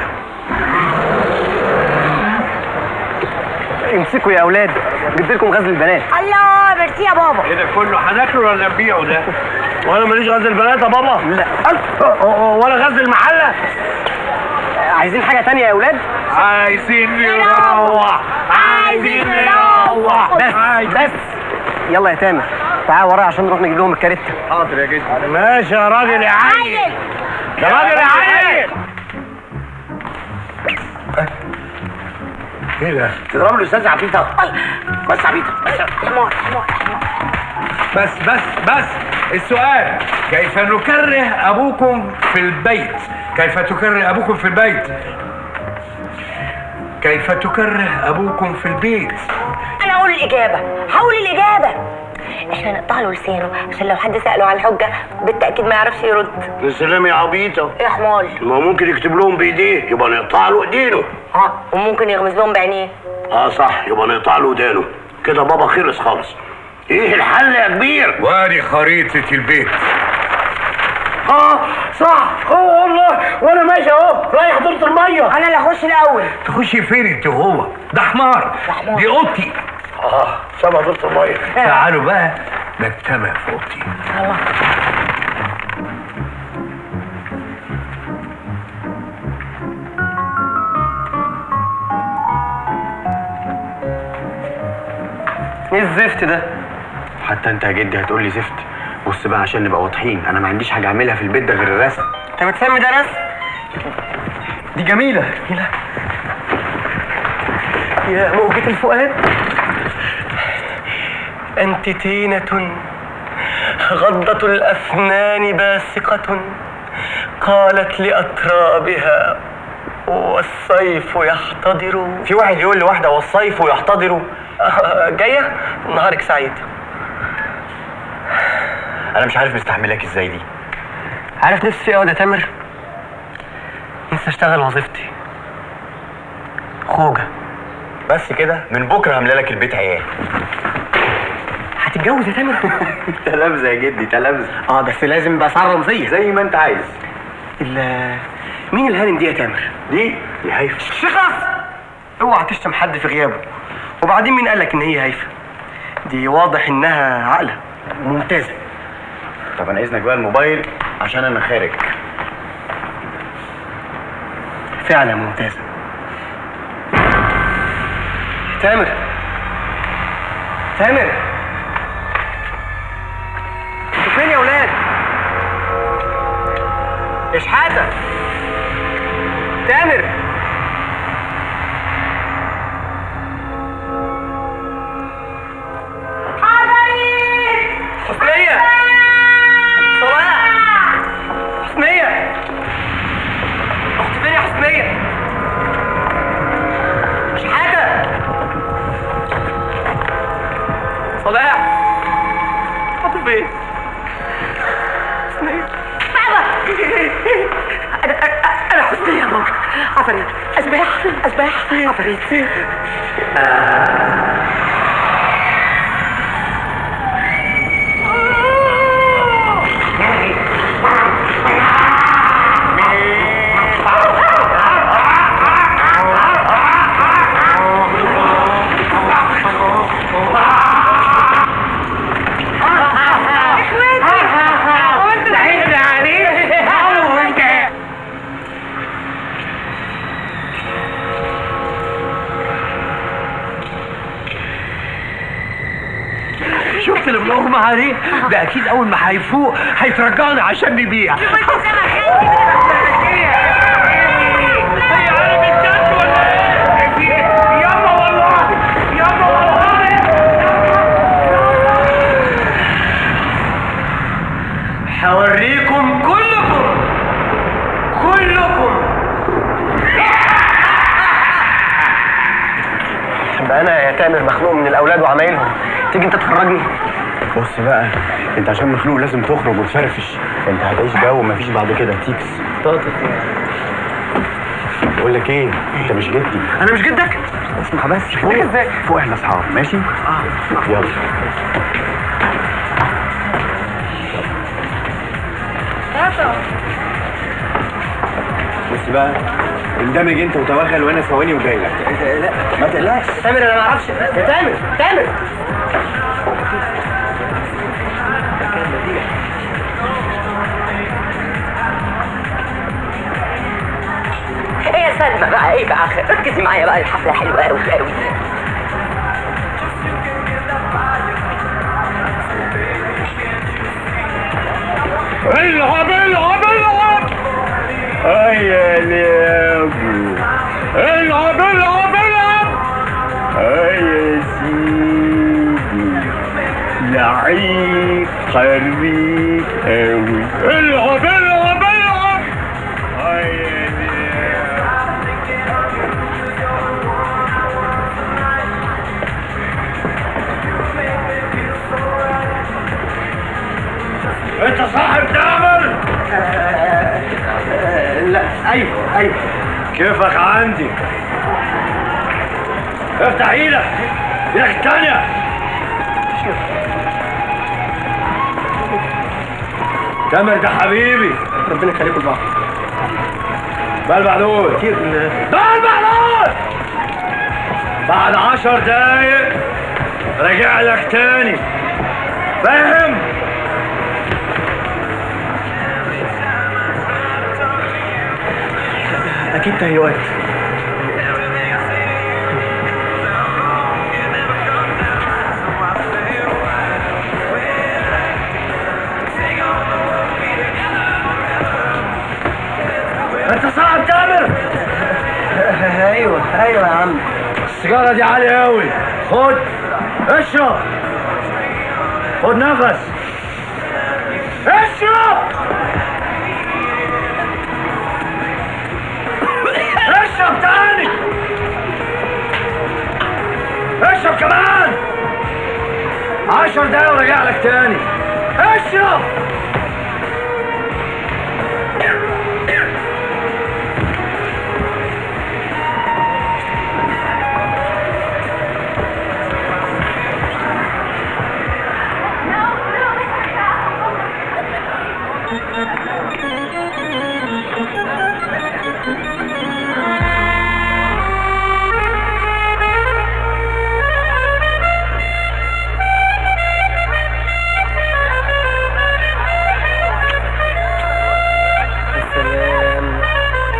امسكوا يا اولاد جبت لكم غزل البنات الله ميرسي يا بابا ايه ده كله هناكله ولا نبيعه ده؟ وانا ماليش غزل البنات يا بابا؟ لا ولا غزل المحله؟ عايزين حاجه تانية يا اولاد عايزين نروح عايزين نروح بس بس يلا يا تامر تعال ورايا عشان نروح نجيب لهم الكارته حاضر يا جدع ماشي يا راجل يا عيل يا راجل يا عيل ايه ده؟ تضرب له استاذ عبيطه بس عبيطه حمار حمار حمار بس بس بس السؤال كيف نكره ابوكم في البيت كيف تكره ابوكم في البيت كيف تكره ابوكم في البيت انا اقول الاجابه هقول الاجابه احنا نقطع له لسانه عشان لو حد ساله على الحجه بالتاكيد ما يعرفش يرد يا سلام يا عبيطه يا حمار ما هو ممكن يكتب لهم بايديه يبقى نقطع له ايدينه اه وممكن يغمز لهم بعينيه اه صح يبقى نقطع له ودانه كده بابا خلص خالص ايه الحل يا كبير وادي خريطة البيت اه صح اه والله وانا ماشي اهو رايح دورة الميه انا اللي اخش الاول تخشي فين انت وهو ده حمار دي اوضتي اه سامع دورة الميه تعالوا بقى نجتمع في اوضتي ايه الزفت ده حتى انت يا جدي هتقول لي زفت بص بقى عشان نبقى واضحين انا ما عنديش حاجه اعملها في البيت ده غير الرسم انت بتسمي ده رسم دي جميله جميله يا موجة الفؤاد أنت تينة غضة الأفنان باسقة قالت لأترابها والصيف يحتضر في واحد يقول لواحده والصيف يحتضر آه، جاية نهارك سعيد انا مش عارف مستحملاك ازاي دي عارف نفسي ايه يا تامر نفسي اشتغل وظيفتي خوجة بس كده من بكره هملى لك البيت عيال هتتجوز يا تامر تلامذه يا جدي تلامذه اه بس لازم بقى اسعار رمزيه زي ما انت عايز ال- مين الهانم دي يا تامر دي دي هيفا شخص اوعى تشتم حد في غيابه وبعدين مين قالك ان هي هايفه دي واضح انها عاقله وممتازه طب انا اذنك بقى الموبايل عشان انا خارج فعلا ممتازه تامر تامر انتوا فين يا ولاد اشحاته تامر حسنية صلاح حسنية أخت فين يا حسنية شحاتة صلاح أخت فين حسنية انا انا انا حسنية يا ماما عفريت اشباح اشباح عفريت شفت اللي بنغمى عليه ده اكيد اول ما هيفوق هيترجعنا عشان نبيع هوريكم كلكم كلكم بقى انا يا تامر مخنوق من الاولاد وعمايلهم تيجي انت تخرجني بص بقى انت عشان مخلوق لازم تخرج وتفرفش انت هتعيش جو ومفيش بعد كده تيكس بقول لك ايه انت مش جدي انا مش جدك اسمع بس فوق ازاي فوق احنا اصحاب ماشي يلا بص بقى اندمج انت وتوغل وانا ثواني وجاي لك لا ما تقلقش تامر انا ما اعرفش يا تامر تامر ايه بقى بقى ايه بقى ركزي معايا بقى الحفله حلوه قوي قوي العب العب العب هيا لعبوا العب العب العب هيا سيدي لعيب حريف قوي العب العب العب هيا انت صاحب تامر لا ايوه ايوه كيفك عندي افتح ايدك ايدك التانية تامر ده حبيبي ربنا يخليكم لبعض بلبع دول كتير بلبع دول بعد عشر دقايق راجع لك تاني فاهم؟ اكيد تهيؤات انت صاحب تامر ايوه ايوه يا عم السيجارة دي عالية أوي خد اشرب خد نفس اشرب اشرب تاني اشرب كمان عشر دقايق وراجع لك تاني اشرب سلام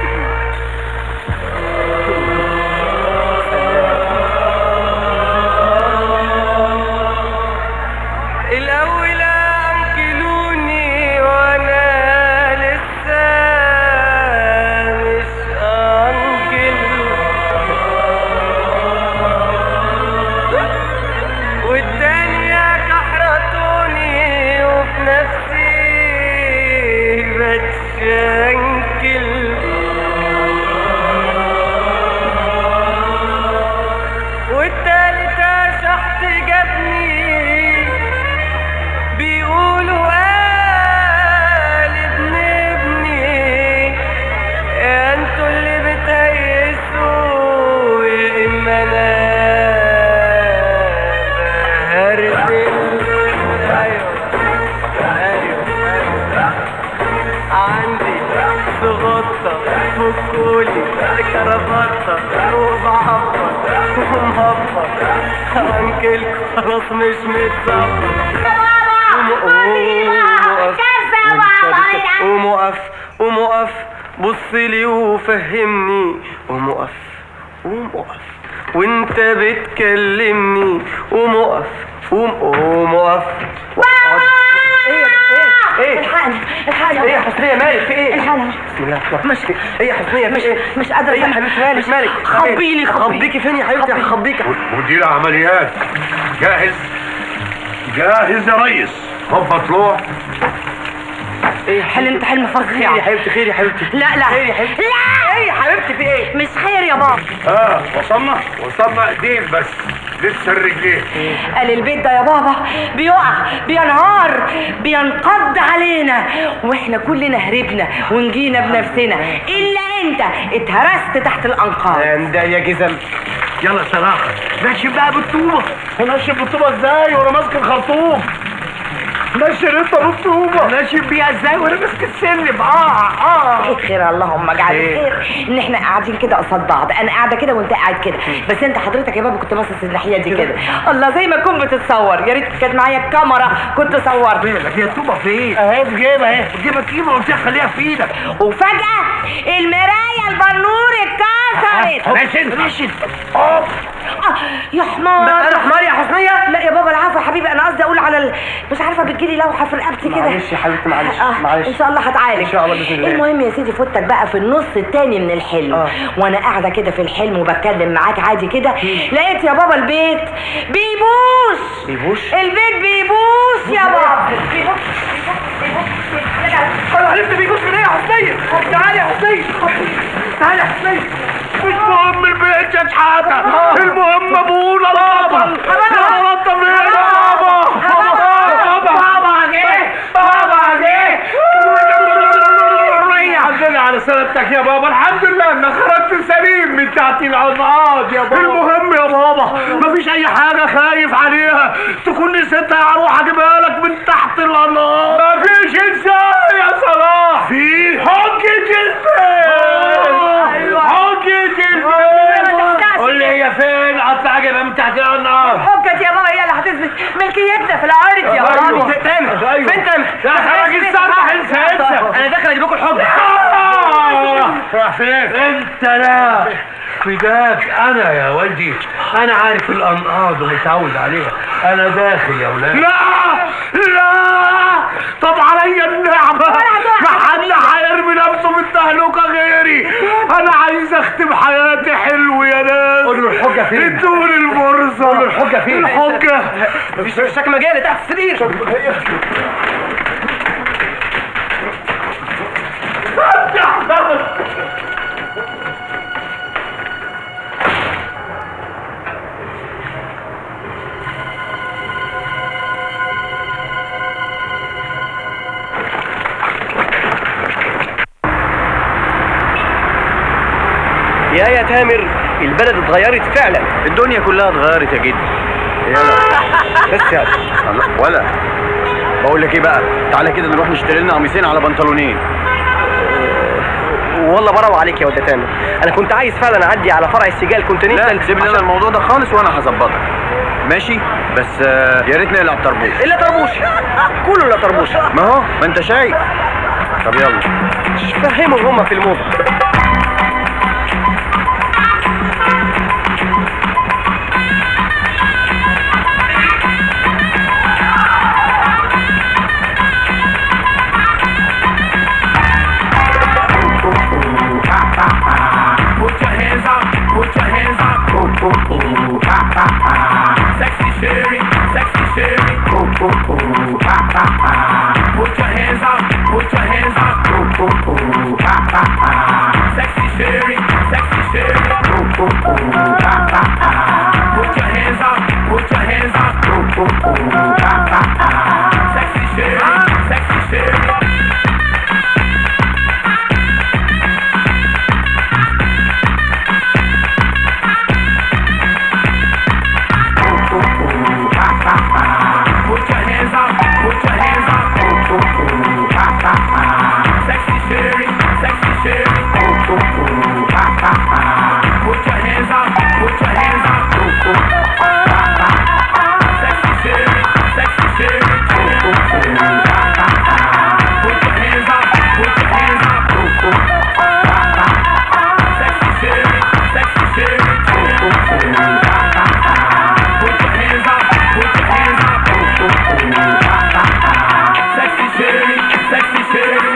الأول أنكلوني وأنا لسه مش أنكل والتانية كحرتوني وفي نفسي بتشنكل والتالتة شحت جابني بيقولوا قال ابن ابني انتوا اللي بتهيسوا يا اما انا بهرسل ايوه ايوه ايوه عندي صغطة فكولي كرافطة وبعبط ومهبط انكلكم خلاص مش متظبط قوم وقف قوم وقف بص لي وفهمني قوم وقف قوم وقف وانت بتكلمني قوم وقف قوم قوم وقف ايه ايه الحقني الحقني ايه يا حسنية مالك في ايه؟ الحقني بسم الله الرحمن الرحيم ايه يا حسنية في مش ايه؟ مش قادرة ايه يا أفهم. حبيبتي مالك مش- مالك؟ خبيلي خبي. خبيكي فين يا حبيبتي هخبيكي مدير عمليات جاهز جاهز يا ريس هوبا طلوع ايه حل انت حلم فظيع خير يا حبيبتي خير يا حبيبتي لا لا خير يا حبيبتي لا ايه يا حبيبتي في ايه؟ مش خير يا بابا اه وصلنا وصلنا ايدين بس لسه الرجلين قال البيت ده يا بابا بيقع بينهار بينقض علينا واحنا كلنا هربنا ونجينا بنفسنا الا انت اتهرست تحت الانقاض ده يا جزم يلا صراحة ماشي بقى بالطوبة هنشف بالطوبة ازاي وانا ماسك الخرطوم ماشي انت مطلوبه ماشي بيها ازاي وانا ماسك السلم اه اه خير اللهم اجعل خير. خير ان احنا قاعدين كده قصاد بعض انا قاعده كده وانت قاعد كده بس انت حضرتك يا بابا كنت باصص الناحيه دي كده الله زي ما تكون بتتصور يا ريت كانت معايا الكاميرا كنت صورت لك هي الطوبه فين؟ اهي في جيبها اهي في جيبك قيمه قلت لك خليها في ايدك وفجاه المرايه البنور اتكسرت ماشي ماشي آه، يا حمار بقى أنا حمار يا حسنية؟ لا يا بابا العفو يا حبيبي انا قصدي اقول على ال... مش عارفه بتجيلي لوحه في رقبتي كده معلش يا حبيبتي معلش آه معلش ان شاء الله هتعالج ان شاء الله باذن الله المهم يا سيدي فوتك بقى في النص التاني من الحلم آه. وانا قاعده كده في الحلم وبتكلم معاك عادي كده لقيت يا بابا البيت بيبوس بيبوس البيت بيبوس يا بابا بيبوس انا عرفت بيجوز من ايه يا حسنية تعالى يا حسنية تعالى يا حسنية مش مهم البيت يا شحاته المهم ابونا بابا انا انت فين بابا بابا بابا جه بابا جه الحمد لله على سلامتك يا بابا الحمد لله انك خرجت سليم من تحت العنقاد يا بابا المهم يا بابا مفيش اي حاجه خايف عليها تكون نسيتها هروح اجيبها لك من تحت العنقاد مفيش ازاي يا صلاح في حجة البيت حجة البيت قول لي هي فين اطلع اجيبها من تحت العنقاد حجة يا بابا هي اللي هتثبت ملكيتنا في العرض يا بابا تامر فين تامر؟ يا راجل صرح انسى انسى انا داخل اجيب لكم الحب راح فين انت لا فداك انا يا والدي انا عارف الانقاض ومتعود عليها انا داخل يا ولاد لا لا طب عليا النعمة ما حد هيرمي نفسه في التهلكة غيري انا عايز اختم حياتي حلو يا ناس قول له الحجة فين ادوني الفرصة قول له الحجة فين الحجة مفيش شك مجالي تحت السرير يا يا تامر البلد اتغيرت فعلا الدنيا كلها اتغيرت يا جدي يلا بس يا ولا بقول لك ايه بقى تعالى كده نروح نشتري لنا قميصين على بنطلونين والله برافو عليك يا ود تامر انا كنت عايز فعلا اعدي على فرع السجال كونتيننتال لا سيب لنا الموضوع ده خالص وانا هظبطك ماشي بس آه، يا ريت نقلع الطربوش الا طربوش كله الا طربوش ما هو ما انت شايف طب يلا فهمهم هم في الموضة Put your hands up, put your hands up. Ooh, ooh, ooh, ha, ha, ha. Sexy Sherry, sexy Sherry. Ooh, ooh, ooh, ha, ha, ha. Put your hands up, put your hands up. Ooh, ooh, ooh, ha, ha, ha. Sexy Sherry, sexy Sherry. Ooh, ooh, ooh, ha, ha, ha. Put your hands up, put your hands up. Ooh, ooh, ooh, ha, ha, ha. Sexy Sherry, sexy Sherry. Put your hands up, put your hands up. Ooh, ooh, ooh, ha, ha, ha. Sexy Sherry, sexy Sherry. Ooh, ooh, ooh, ha, ha, ha. Put your hands up, put your hands up. Ooh, ooh, ha, ha, ha. Sexy Sherry, sexy Sherry. Ooh, ooh, ooh, ha, ha, ha. Put your hands up, put your hands up. Ooh, ooh, ha, ha, ha. Sexy Sherry, sexy Sherry. Ooh, ooh, ooh, ha, ha, ha. Put your hands up, put your hands up. Ooh, ooh, ooh, ha, ha, ha. Sexy Sherry, sexy Sherry.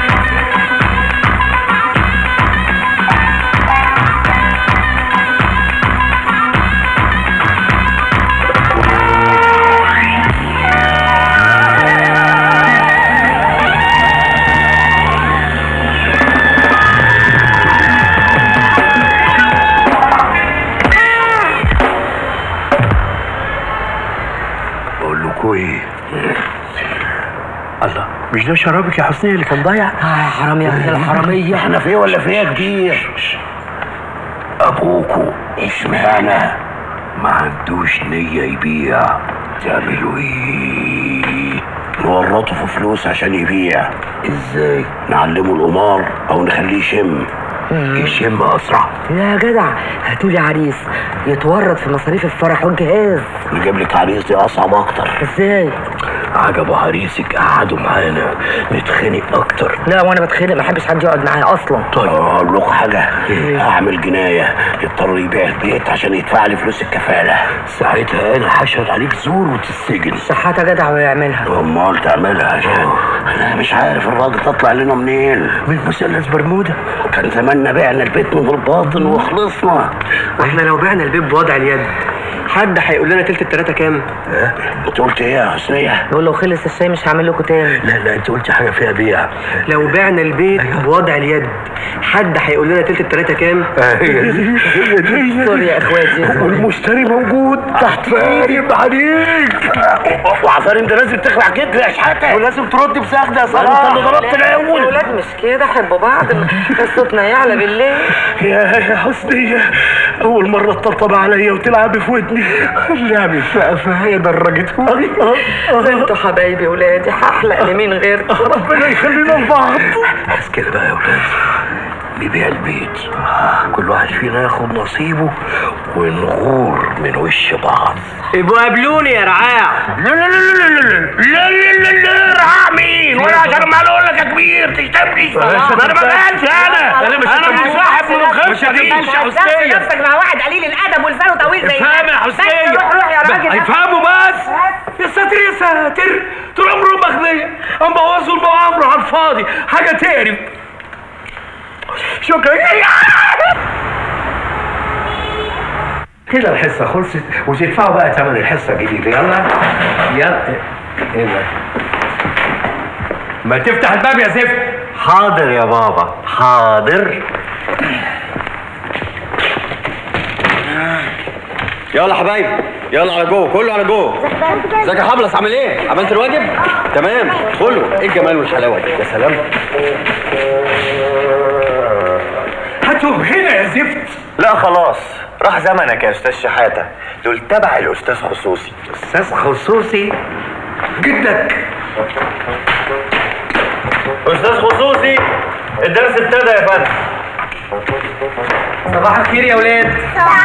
بقول لكم ايه الله مش ده شرابك يا حسنية اللي كان ضايع؟ اه يا حرامي يا ابن الحرامية احنا في ولا في يا كبير ابوكوا اشمعنى ما عندوش نية يبيع تعملوا ايه نورطه في فلوس عشان يبيع ازاي نعلمه القمار او نخليه يشم يشم اسرع يا جدع هاتولي عريس يتورط في مصاريف الفرح والجهاز نجيب لك عريس دي اصعب اكتر ازاي عجبه عريسك قعدوا معانا نتخانق اكتر لا وانا بتخانق ما احبش حد يقعد معايا اصلا طيب اقول لكم حاجه اعمل جنايه يضطر يبيع البيت عشان يدفع لي فلوس الكفاله ساعتها انا هشهد عليك زور وتتسجن شحاته جدع ويعملها امال تعملها عشان انا مش عارف الراجل تطلع لنا منين من مثلث برمودا كان زماننا بعنا البيت من الباطن وخلصنا واحنا لو بعنا البيت بوضع اليد حد هيقول لنا تلت التلاته كام؟ اه انت قلت ايه يا حسنيه؟ يقول لو خلص الشاي مش هعمل لكم تاني لا لا انت قلت حاجه فيها بيع لو بعنا البيت بوضع اليد حد هيقول لنا تلت التلاته كام؟ سوري يا اخواتي والمشتري موجود تحت فارم عليك وعفارم انت لازم تخلع كتف يا شحاته ولازم ترد بسخده يا صلاح انت اللي ضربت الاول الولاد مش كده حبوا بعض صوتنا يعلى بالليل يا يا حسنية أول مرة تطبطب عليا وتلعب في ودني اللعب في قفايا درجتهولي انتوا حبايبي ولادي هحلق لمين غيركم ربنا يخلينا لبعض بس كده بقى يا ولاد نبيع البيت كل واحد فينا ياخد نصيبه ونغور من وش بعض يبقوا قابلوني يا رعاع لا لا لا لا لا لا لا لا لا رعاع مين وانا عشان ما اقول لك يا كبير تشتمني ما انا ما قالش انا أنا مش انا هتبقى- مش صاحب من مش الخمسه دي هتبقى- يا نفسك حسين نفسك مع واحد قليل الادب ولسانه طويل زي افهم يا بس حسين روح روح يا راجل هيفهموا بس يا ساتر يا ساتر طول عمرهم مغنية قام بوظوا المؤامرة على الفاضي حاجة تقرف شكرا كده الحصة خلصت وتدفعوا بقى ثمن الحصة الجديدة يلا يلا ايه ده؟ ما تفتح الباب يا زفت حاضر يا بابا حاضر يلا حبايبي يلا على جوه كله على جوه ازيك يا حبلس عامل ايه عملت الواجب تمام كله ايه الجمال والحلاوه دي يا سلام هاتهم هنا يا زفت لا خلاص راح زمنك يا استاذ شحاته دول تبع الاستاذ خصوصي استاذ خصوصي جدك استاذ خصوصي الدرس ابتدى يا فندم صباح الخير يا ولاد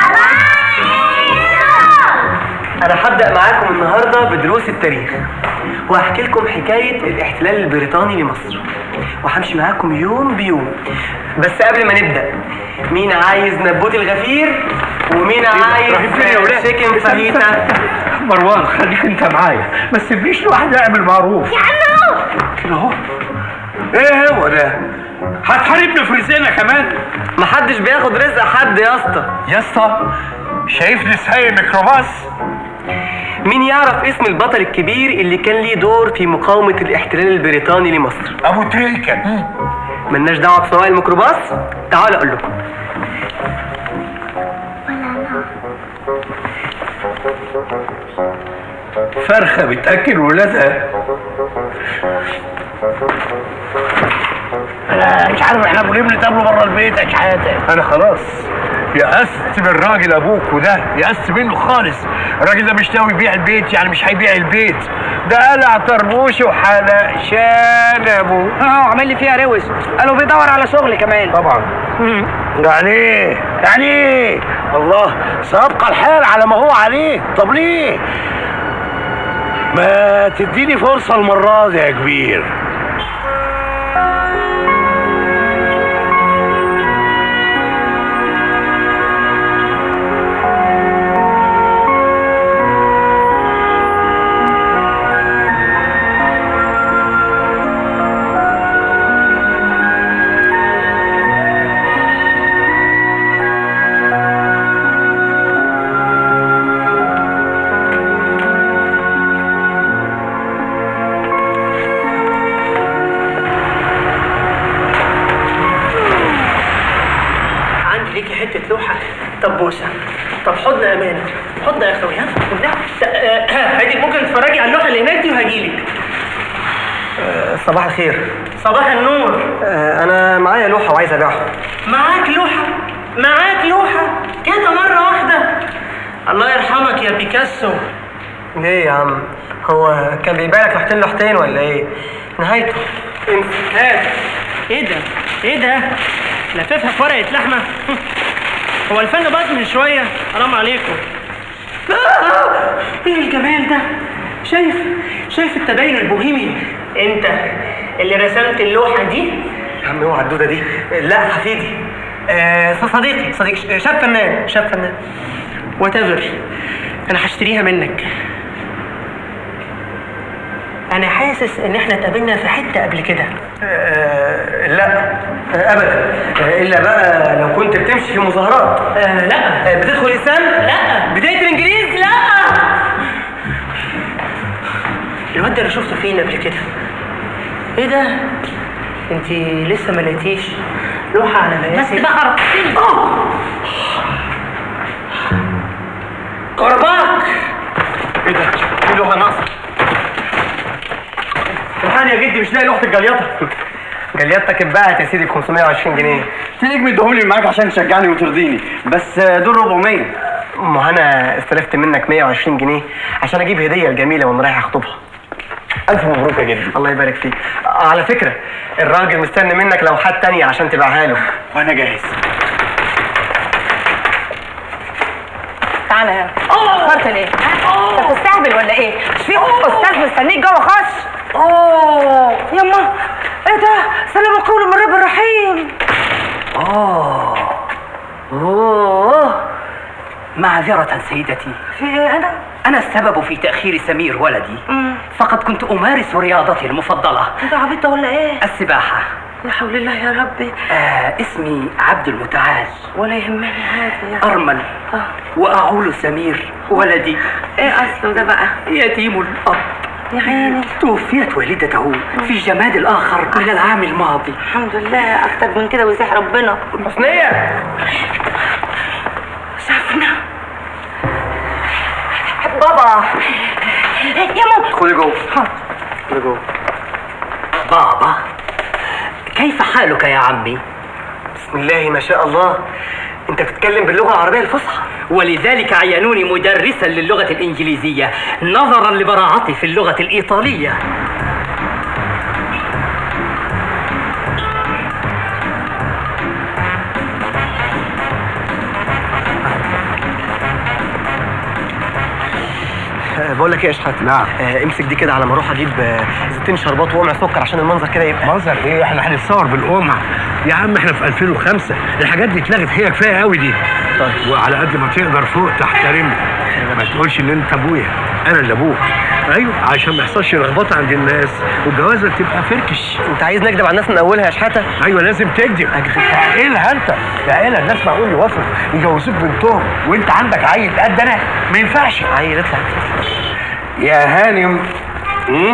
انا هبدا معاكم النهارده بدروس التاريخ وهحكي لكم حكايه الاحتلال البريطاني لمصر وهمشي معاكم يوم بيوم بس قبل ما نبدا مين عايز نبوت الغفير ومين عايز رايحين فين يا ولاد؟ شيكن فاهيتا مروان خليك انت معايا ما تسيبنيش لوحدي اعمل معروف يا عمو كده اهو ايه هو ده؟ هتحاربنا في رزقنا كمان؟ محدش بياخد رزق حد يا اسطى يا اسطى شايفني سايق ميكروباص؟ مين يعرف اسم البطل الكبير اللي كان ليه دور في مقاومة الاحتلال البريطاني لمصر ابو تريكة ملناش دعوة بسواق الميكروباص تعالوا اقول لكم فرخة بتاكل ولادها انا مش عارف احنا بنجيب نتقابلوا بره البيت يا شحاته انا خلاص يأست من راجل ابوك وده يأست منه خالص الراجل ده مش ناوي يبيع البيت يعني مش هيبيع البيت ده قلع طربوش وحلق شنبه اه عمل لي فيها روش قالوا بيدور على شغل كمان طبعا يعني ايه يعني ايه الله سيبقى الحال على ما هو عليه طب ليه ما تديني فرصة المرة دي يا كبير عندي ليكي حته لوحه طب بوسه طب حضن امانه حضن يا اخوي ها خدها. آه، هاجي ممكن تتفرجي على اللوحه اللي هناك دي وهجيلك صباح الخير صباح النور آه، انا معايا لوحة وعايز ابيعها معاك لوحه معاك لوحه كده مره واحده الله يرحمك يا بيكاسو ليه يا عم هو كان بيبيع لك لوحتين لوحتين ولا ايه نهايته هات ايه ده ايه ده لففها في ورقه لحمه هو الفن باظ من شويه حرام عليكم آه! ايه الجمال ده شايف شايف التباين البوهيمي انت اللي رسمت اللوحه دي يا عم اوعى الدوده دي لا حفيدي آه صديقي صديقي شاب فنان شاب فنان وات انا هشتريها منك انا حاسس ان احنا اتقابلنا في حته قبل كده آه لا آه ابدا آه الا بقى لو كنت بتمشي في مظاهرات آه لا آه بتدخل الاسلام لا بدايه الانجليز لا الواد ده انا شفته فين قبل كده ايه ده انت لسه ما لقيتيش لوحه على مقاسك بس بقى عرفتني كرباك ايه ده في لوحه ناقصه الحقني يا جدي مش لاقي لوحه الجليطه جليطتك اتباعت يا سيدي ب 520 جنيه تيجي مديهم لي معاك عشان تشجعني وترضيني بس دول 400 ما انا استلفت منك 120 جنيه عشان اجيب هديه لجميله وانا رايح اخطبها الف مبروك يا جدي الله يبارك فيك آه، على فكره الراجل مستني منك لوحات تانية عشان تبيعها له وانا جاهز تعالى يلا اخرت ليه؟ انت بتستهبل ولا ايه؟ مش في استاذ مستنيك جوه خش اوه يما ايه ده؟ سلام قول من رب الرحيم اه اوه معذرة سيدتي في ايه انا؟ أنا السبب في تأخير سمير ولدي فقد كنت أمارس رياضتي المفضلة انت عبيط ولا ايه؟ السباحة لا حول الله يا ربي آه اسمي عبد المتعال ولا يهمني هذا يا أرمل آه. وأعول سمير ولدي ايه اصله ده بقى؟ يتيم الأب يا عيني توفيت والدته في جماد الآخر من العام الماضي الحمد لله اكتر من كده ويزيح ربنا حسنيه سفنة بابا يا ماما ادخلي جوه ادخلي جوه بابا كيف حالك يا عمي؟ بسم الله ما شاء الله انت بتتكلم باللغه العربيه الفصحى ولذلك عينوني مدرسا للغة الإنجليزية نظرا لبراعتي في اللغة الإيطالية آه، بقول لك ايه يا شحات نعم. آه امسك دي كده على ما اروح اجيب آه، زيتين شربات وقمع سكر عشان المنظر كده يبقى منظر ايه احنا هنتصور بالقمع يا عم احنا في 2005 الحاجات دي اتلغت هي كفايه قوي دي طيب. وعلى قد ما تقدر فوق تحترمني ما تقولش ان انت ابويا انا اللي ابوك ايوه عشان ما يحصلش لخبطه عند الناس والجوازه تبقى فركش انت عايز نكذب على الناس من اولها يا شحاته ايوه لازم تكذب تعقلها انت تعقلها الناس معقول يوصلوا يجوزوك بنتهم وانت عندك عيل قد انا ما ينفعش عيل اطلع يا هانم مم؟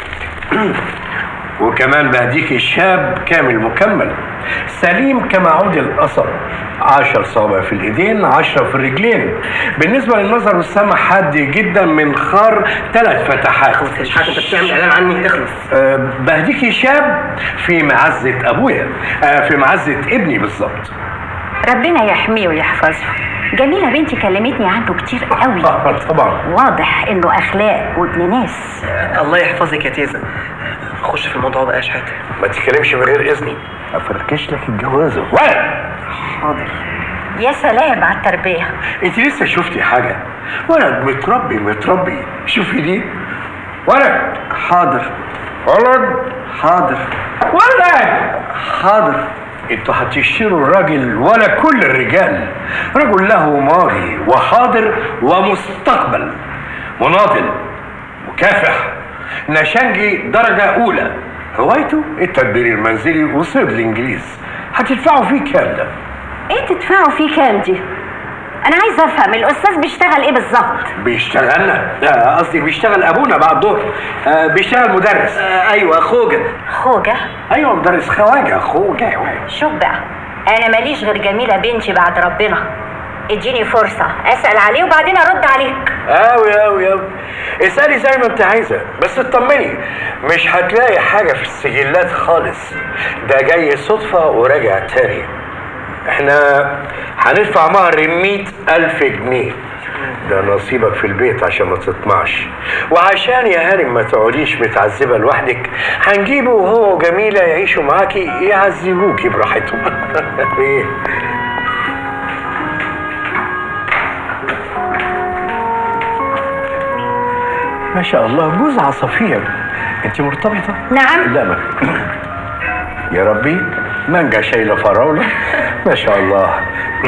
وكمان بهديك الشاب كامل مكمل سليم كما عود القصب عشر صوابع في الايدين عشرة في الرجلين بالنسبة للنظر والسمع حاد جدا من خار ثلاث فتحات يا شحاته انت بتعمل اعلان عني اخلص أه بهديك شاب في معزة ابويا أه في معزة ابني بالظبط ربنا يحميه ويحفظه جميلة بنتي كلمتني عنه كتير قوي طبعا واضح انه اخلاق وابن ناس الله يحفظك يا تيزا خش في الموضوع بقى يا شحاته ما تتكلمش من غير اذني افركش لك الجوازة ولا حاضر يا سلام على التربية انت لسه شفتي حاجة ولد متربي متربي شوفي دي ولد حاضر ولد حاضر ولد حاضر انتوا هتشتروا الراجل ولا كل الرجال رجل له ماضي وحاضر ومستقبل مناضل مكافح نشنجي درجة أولى هوايته التدبير المنزلي وصيد الإنجليز هتدفعوا فيه كام ده؟ ايه تدفعوا فيه كام دي انا عايزه افهم الاستاذ بيشتغل ايه بالظبط بيشتغلنا لا قصدي بيشتغل أبونا بعد الظهر آه بيشتغل مدرس آه ايوه خوجه خوجه أيوه مدرس خواجة خوجة شوف بقى انا ماليش غير جميله بنتي بعد ربنا اديني فرصه اسال عليه وبعدين ارد عليك أوي أوي أوي اسألي زي ما أنت عايزة بس اطمني مش هتلاقي حاجة في السجلات خالص ده جاي صدفة وراجع تاني احنا هندفع مهر مئة ألف جنيه ده نصيبك في البيت عشان ما تطمعش وعشان يا هانم ما تقعديش متعذبة لوحدك هنجيبه هو وجميلة يعيشوا معاكي يعذبوكي براحتهم ايه ما شاء الله جوز عصافير انت مرتبطة؟ نعم لا ما يا ربي مانجا شايلة فراولة ما شاء الله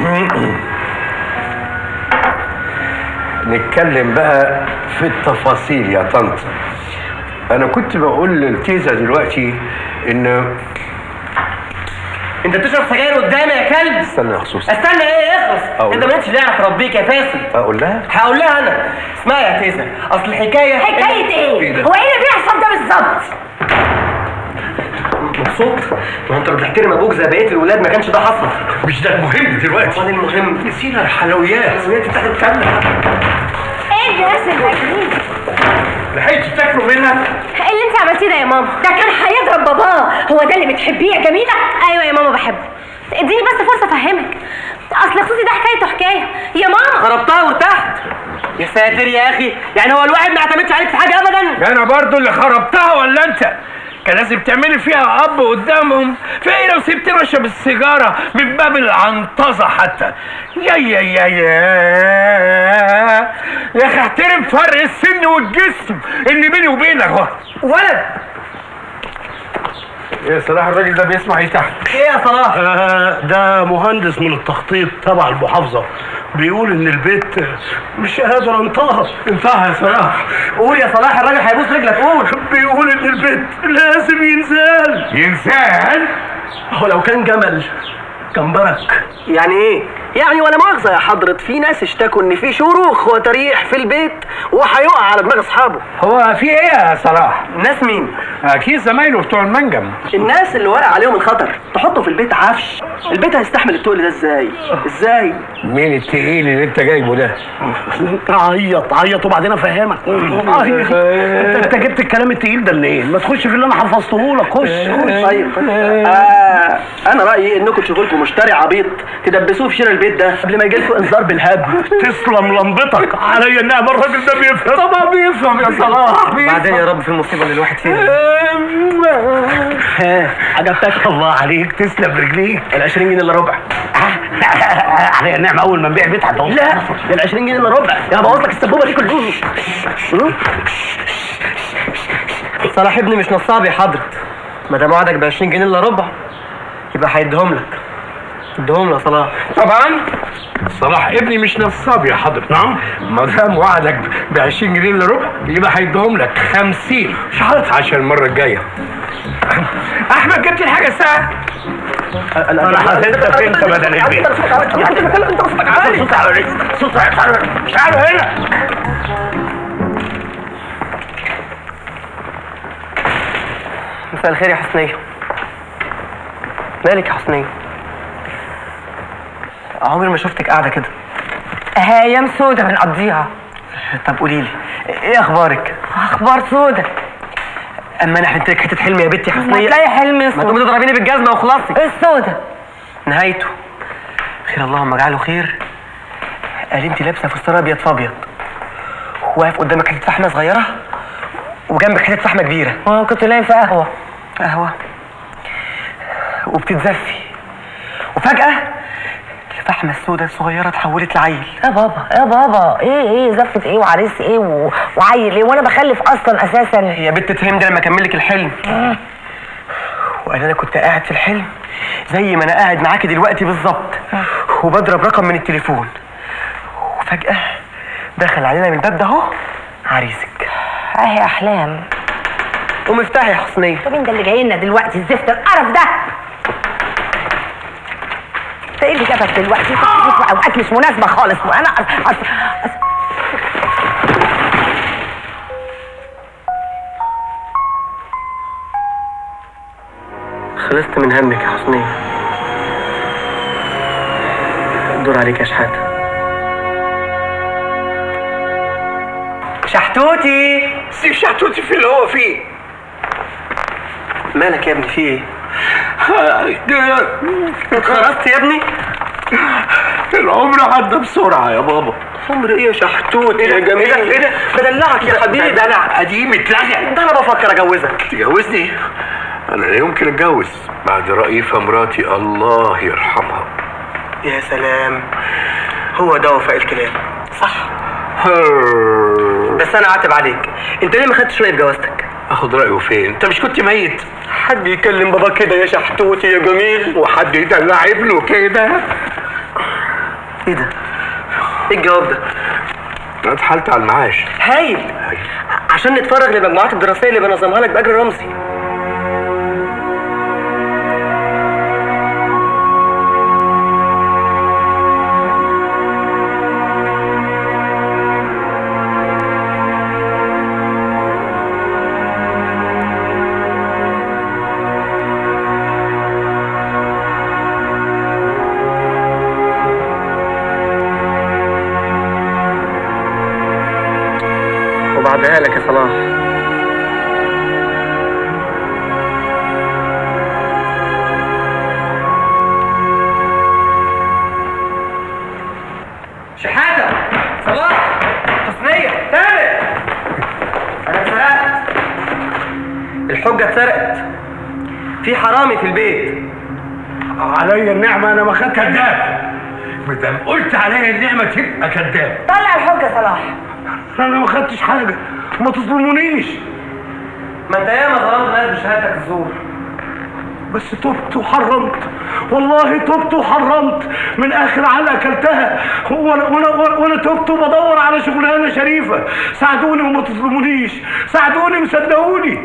نتكلم بقى في التفاصيل يا طنط انا كنت بقول للتيزة دلوقتي ان انت بتشرب سجاير قدامي يا كلب استنى يا خصوص استنى ايه اخلص أقول انت ما لقيتش اللي يعرف يربيك يا فاسد اقول لها هقول لها انا اسمعي يا تيزا اصل الحكايه حكاية ايه؟ ده؟ هو ايه اللي بيحصل ده بالظبط؟ مبسوط ما انت لو بتحترم ابوك زي بقيه الولاد ما كانش ده حصل مش ده المهم دلوقتي امال المهم نسينا الحلويات الحلويات انت هتتكلم ايه الناس المجنون؟ لحقتي تاكلوا منها ايه اللي انت عملتيه ده يا ماما؟ ده كان هيضرب باباه هو ده اللي بتحبيه يا جميلة؟ ايوه يا ماما بحبه اديني بس فرصه افهمك اصل خصوصي ده حكايته حكايه يا ماما ضربتها وارتحت يا ساتر يا اخي يعني هو الواحد ما اعتمدش عليك في حاجه ابدا انا برضو اللي خربتها ولا انت كان لازم تعملي فيها اب قدامهم في ايه لو سبتني اشرب السيجاره من باب العنطزه حتى يا يا يا يا يا اخي احترم فرق السن والجسم اللي بيني وبينك اهو ولد يا صلاح الراجل ده بيسمع ايه تحت ايه يا صلاح آه ده مهندس من التخطيط تبع المحافظة بيقول ان البيت مش قادر انطقها انتهى يا صلاح قول يا صلاح الراجل هيبوس رجلك قول بيقول ان البيت لازم ينزل ينزل هو لو كان جمل كان برك يعني ايه يعني ولا مؤاخذة يا حضرة في ناس اشتكوا ان في شروخ وتريح في البيت وهيقع على دماغ اصحابه هو في ايه يا صلاح الناس مين اكيد زمايله بتوع المنجم الناس اللي واقع عليهم الخطر تحطه في البيت عفش البيت هيستحمل التقل ده ازاي ازاي مين التقيل اللي انت جايبه ده عيط عيط وبعدين افهمك انت انت جبت الكلام التقيل ده منين ما تخش في اللي انا حفظته لك خش خش طيب آه انا رايي انكم تشوفوا لكم مشتري عبيط تدبسوه في شراء البيت ده قبل ما يجي لكم انذار بالهب تسلم لمبتك عليا النعمة الراجل ده بيفهم طبعا بيفهم يا صلاح بعدين يا رب في المصيبه اللي الواحد فيها ها عجبتك الله عليك تسلم رجليك ال 20 جنيه الا ربع عليا النعمة اول ما نبيع بيت هتبوظ لا ال 20 جنيه الا ربع يا بوظ لك السبوبه دي كلها صلاح ابني مش نصاب يا حضرة ما دام وعدك ب 20 جنيه الا ربع يبقى هيديهم لك اديهم له يا صلاح طبعا صلاح ابني مش نصاب يا حضرة نعم ما دام وعدك ب 20 جنيه الا ربع يبقى هيديهم لك 50 شحط عشان المرة الجاية احمد جبت الحاجة الساعة انا حاسسك انت بدل البيت صوت على صوت على تعالوا هنا مساء الخير يا حسنية مالك يا حسنية عمري ما شفتك قاعدة كده ايام سودة بنقضيها طب قولي لي ايه اخبارك اخبار سودة اما انا حلمت لك حته حلم يا بنتي يا ما حسنية تلاقي حلم ما اسود تقومي تضربيني بالجزمة وخلاصي السودة نهايته خير اللهم اجعله خير قال انت لابسه فستان ابيض في ابيض واقف قدامك حته فحمه صغيره وجنبك حته فحمه كبيره وانا كنت نايم في قهوة قهوه وبتتزفي وفجاه الفحمه السوداء الصغيره اتحولت لعيل يا بابا يا بابا ايه ايه زفة ايه وعريس ايه و... وعيل ايه وانا بخلف اصلا اساسا يا بنت تفهم ده لما اكمل لك الحلم وقال انا كنت قاعد في الحلم زي ما انا قاعد معاكي دلوقتي بالظبط وبضرب رقم من التليفون وفجاه دخل علينا من الباب ده اهو عريسك اهي احلام ومفتاحي يا حسنيه طب مين ده اللي جاي لنا دلوقتي الزفت القرف ده انت ايه اللي جابك دلوقتي اوقات مش مناسبه خالص وانا أص... أص... أص... خلصت من همك يا حسنيه الدور عليك يا شحاته شحتوتي سيب شحتوتي في اللي هو فيه مالك يا ابني في ايه خرجت يا ابني العمر عدى بسرعة يا بابا عمر ايه يا شحتوت يا جميل ايه ده ايه ده بدلعك يا حبيبي ده انا قديم اتلغى ده انا بفكر اجوزك تجوزني انا لا يمكن اتجوز بعد رئيفة مراتي الله يرحمها يا سلام هو ده وفاء الكلام صح بس انا عاتب عليك انت ليه ما خدتش رايي في جوازتك اخد رايه فين انت مش كنت ميت حد يكلم بابا كده يا شحتوت يا جميل وحد يدلع ابنه كده ايه ده ايه الجواب ده انا اتحالت على المعاش هايل عشان نتفرغ للمجموعات الدراسيه اللي بنظمها لك باجر رمزي وبعدها لك يا صلاح شحاته صلاح حسنيه تامر انا اتسرقت الحجه اتسرقت في حرامي في البيت عليا النعمة انا ما خدت كذاب مدام قلت عليا النعمة تبقى كذاب طلع الحجه صلاح انا ما خدتش حاجة ما تظلمونيش ما انت ياما ظلمت ناس بشهادتك الزور بس تبت وحرمت والله تبت وحرمت من اخر علقه اكلتها وانا وانا وانا, وأنا تبت وبدور على شغلانه شريفه ساعدوني وما تظلمونيش ساعدوني وصدقوني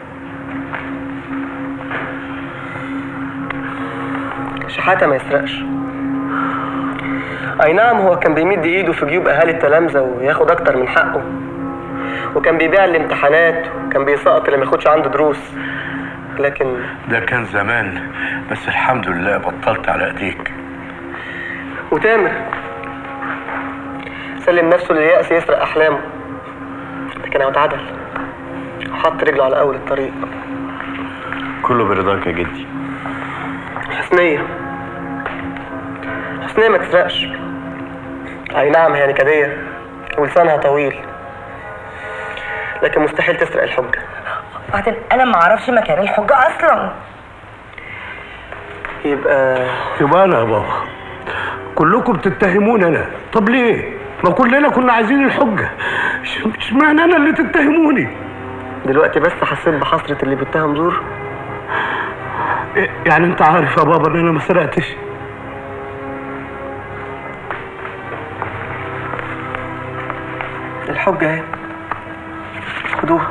شحاته ما يسرقش اي نعم هو كان بيمد ايده في جيوب اهالي التلامذه وياخد اكتر من حقه وكان بيبيع الامتحانات وكان بيسقط اللي ما ياخدش عنده دروس لكن ده كان زمان بس الحمد لله بطلت على ايديك وتامر سلم نفسه لليأس يسرق أحلامه لكن هو اتعدل وحط رجله على أول الطريق كله برضاك يا جدي حسنية حسنية ما تسرقش أي نعم هي نكدية ولسانها طويل لكن مستحيل تسرق الحجة بعدين انا ما اعرفش مكان الحجه اصلا يبقى يبقى انا يا بابا كلكم بتتهموني انا طب ليه ما كلنا كنا عايزين الحجه إش- اشمعنى انا اللي تتهموني دلوقتي بس حسيت بحسرة اللي بيتهم زور إيه، يعني انت عارف يا بابا ان انا ما سرقتش الحجة اهي خدوها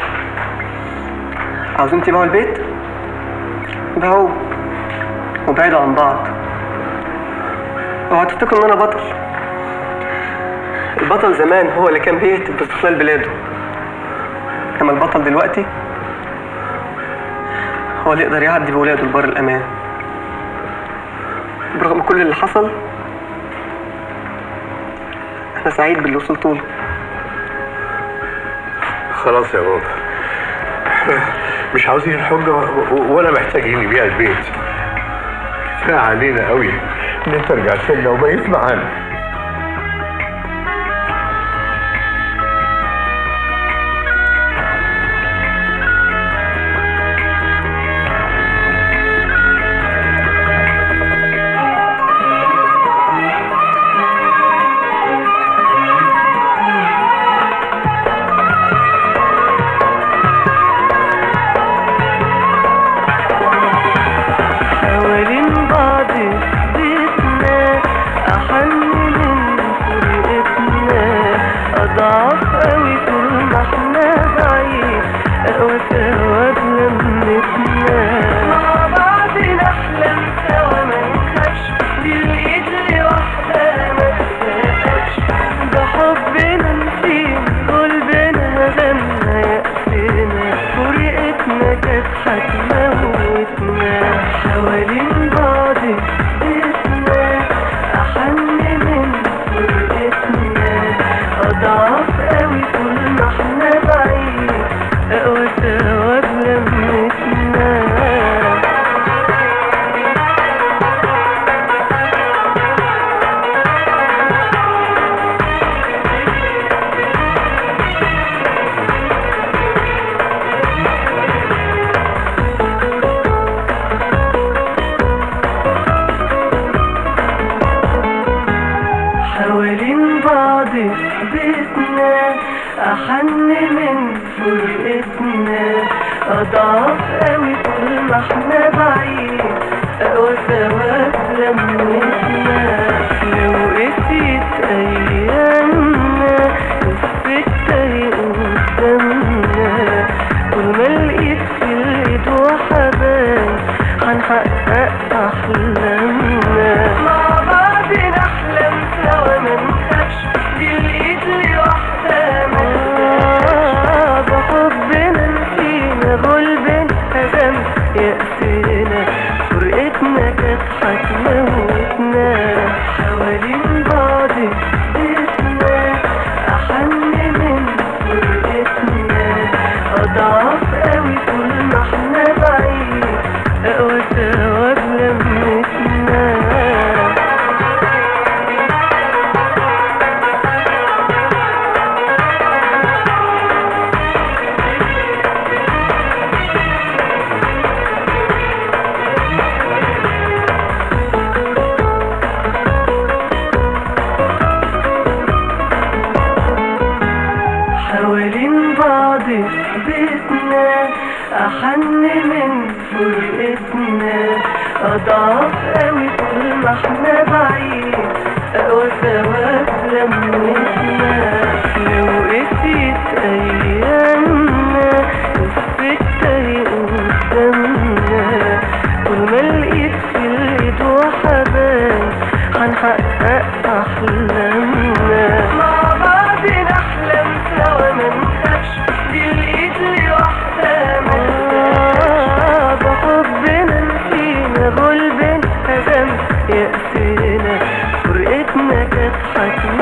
عاوزين تبيعوا البيت باعوه وبعدوا عن بعض اوعوا تفتكروا ان انا بطل البطل زمان هو اللي كان بيهتف باستقلال بلاده انما البطل دلوقتي هو اللي يقدر يعدي بولاده لبر الامان برغم كل اللي حصل انا سعيد باللي وصلت له خلاص يا بابا إحنا مش عاوزين الحجه و- ولا محتاجين نبيع البيت كفايه علينا قوي ان انت رجعت لنا وبقيت معانا حوالين بعض في بيتنا أحن أحن من فرقتنا أضعف قوي طول ما احنا بعيد أقوى ثواب لمتنا لو قسيت أيامنا لفت طريق قدامنا طول ما لقيت في الإيد وحبايب هنحقق أحلامنا مع بعض نحلم سوا ما نخافش دي الإيد لوحدها ما تنساش بحبنا نسينا غلبنا هزم يأسنا فرقتنا كانت هتموتنا حوالين بعض بيتنا أحن من فرقتنا أضعف قوي طول ما احنا بعيد أقوى ثواب لمتنا حوالين بعض في بيتنا أحن من فرقتنا أضعف قوي طول ما احنا بعيد أقوى ثواب لمتنا لو قسيت أيامنا لفت طريق قدامنا طول ما لقيت في الإيد وحبايب هنحقق أحلامنا مع بعض نحلم سوا ما نخافش دي الإيد لوحدها ما تنساش بحبنا نسينا غلبنا هزم يأسنا فرقتنا كانت حتما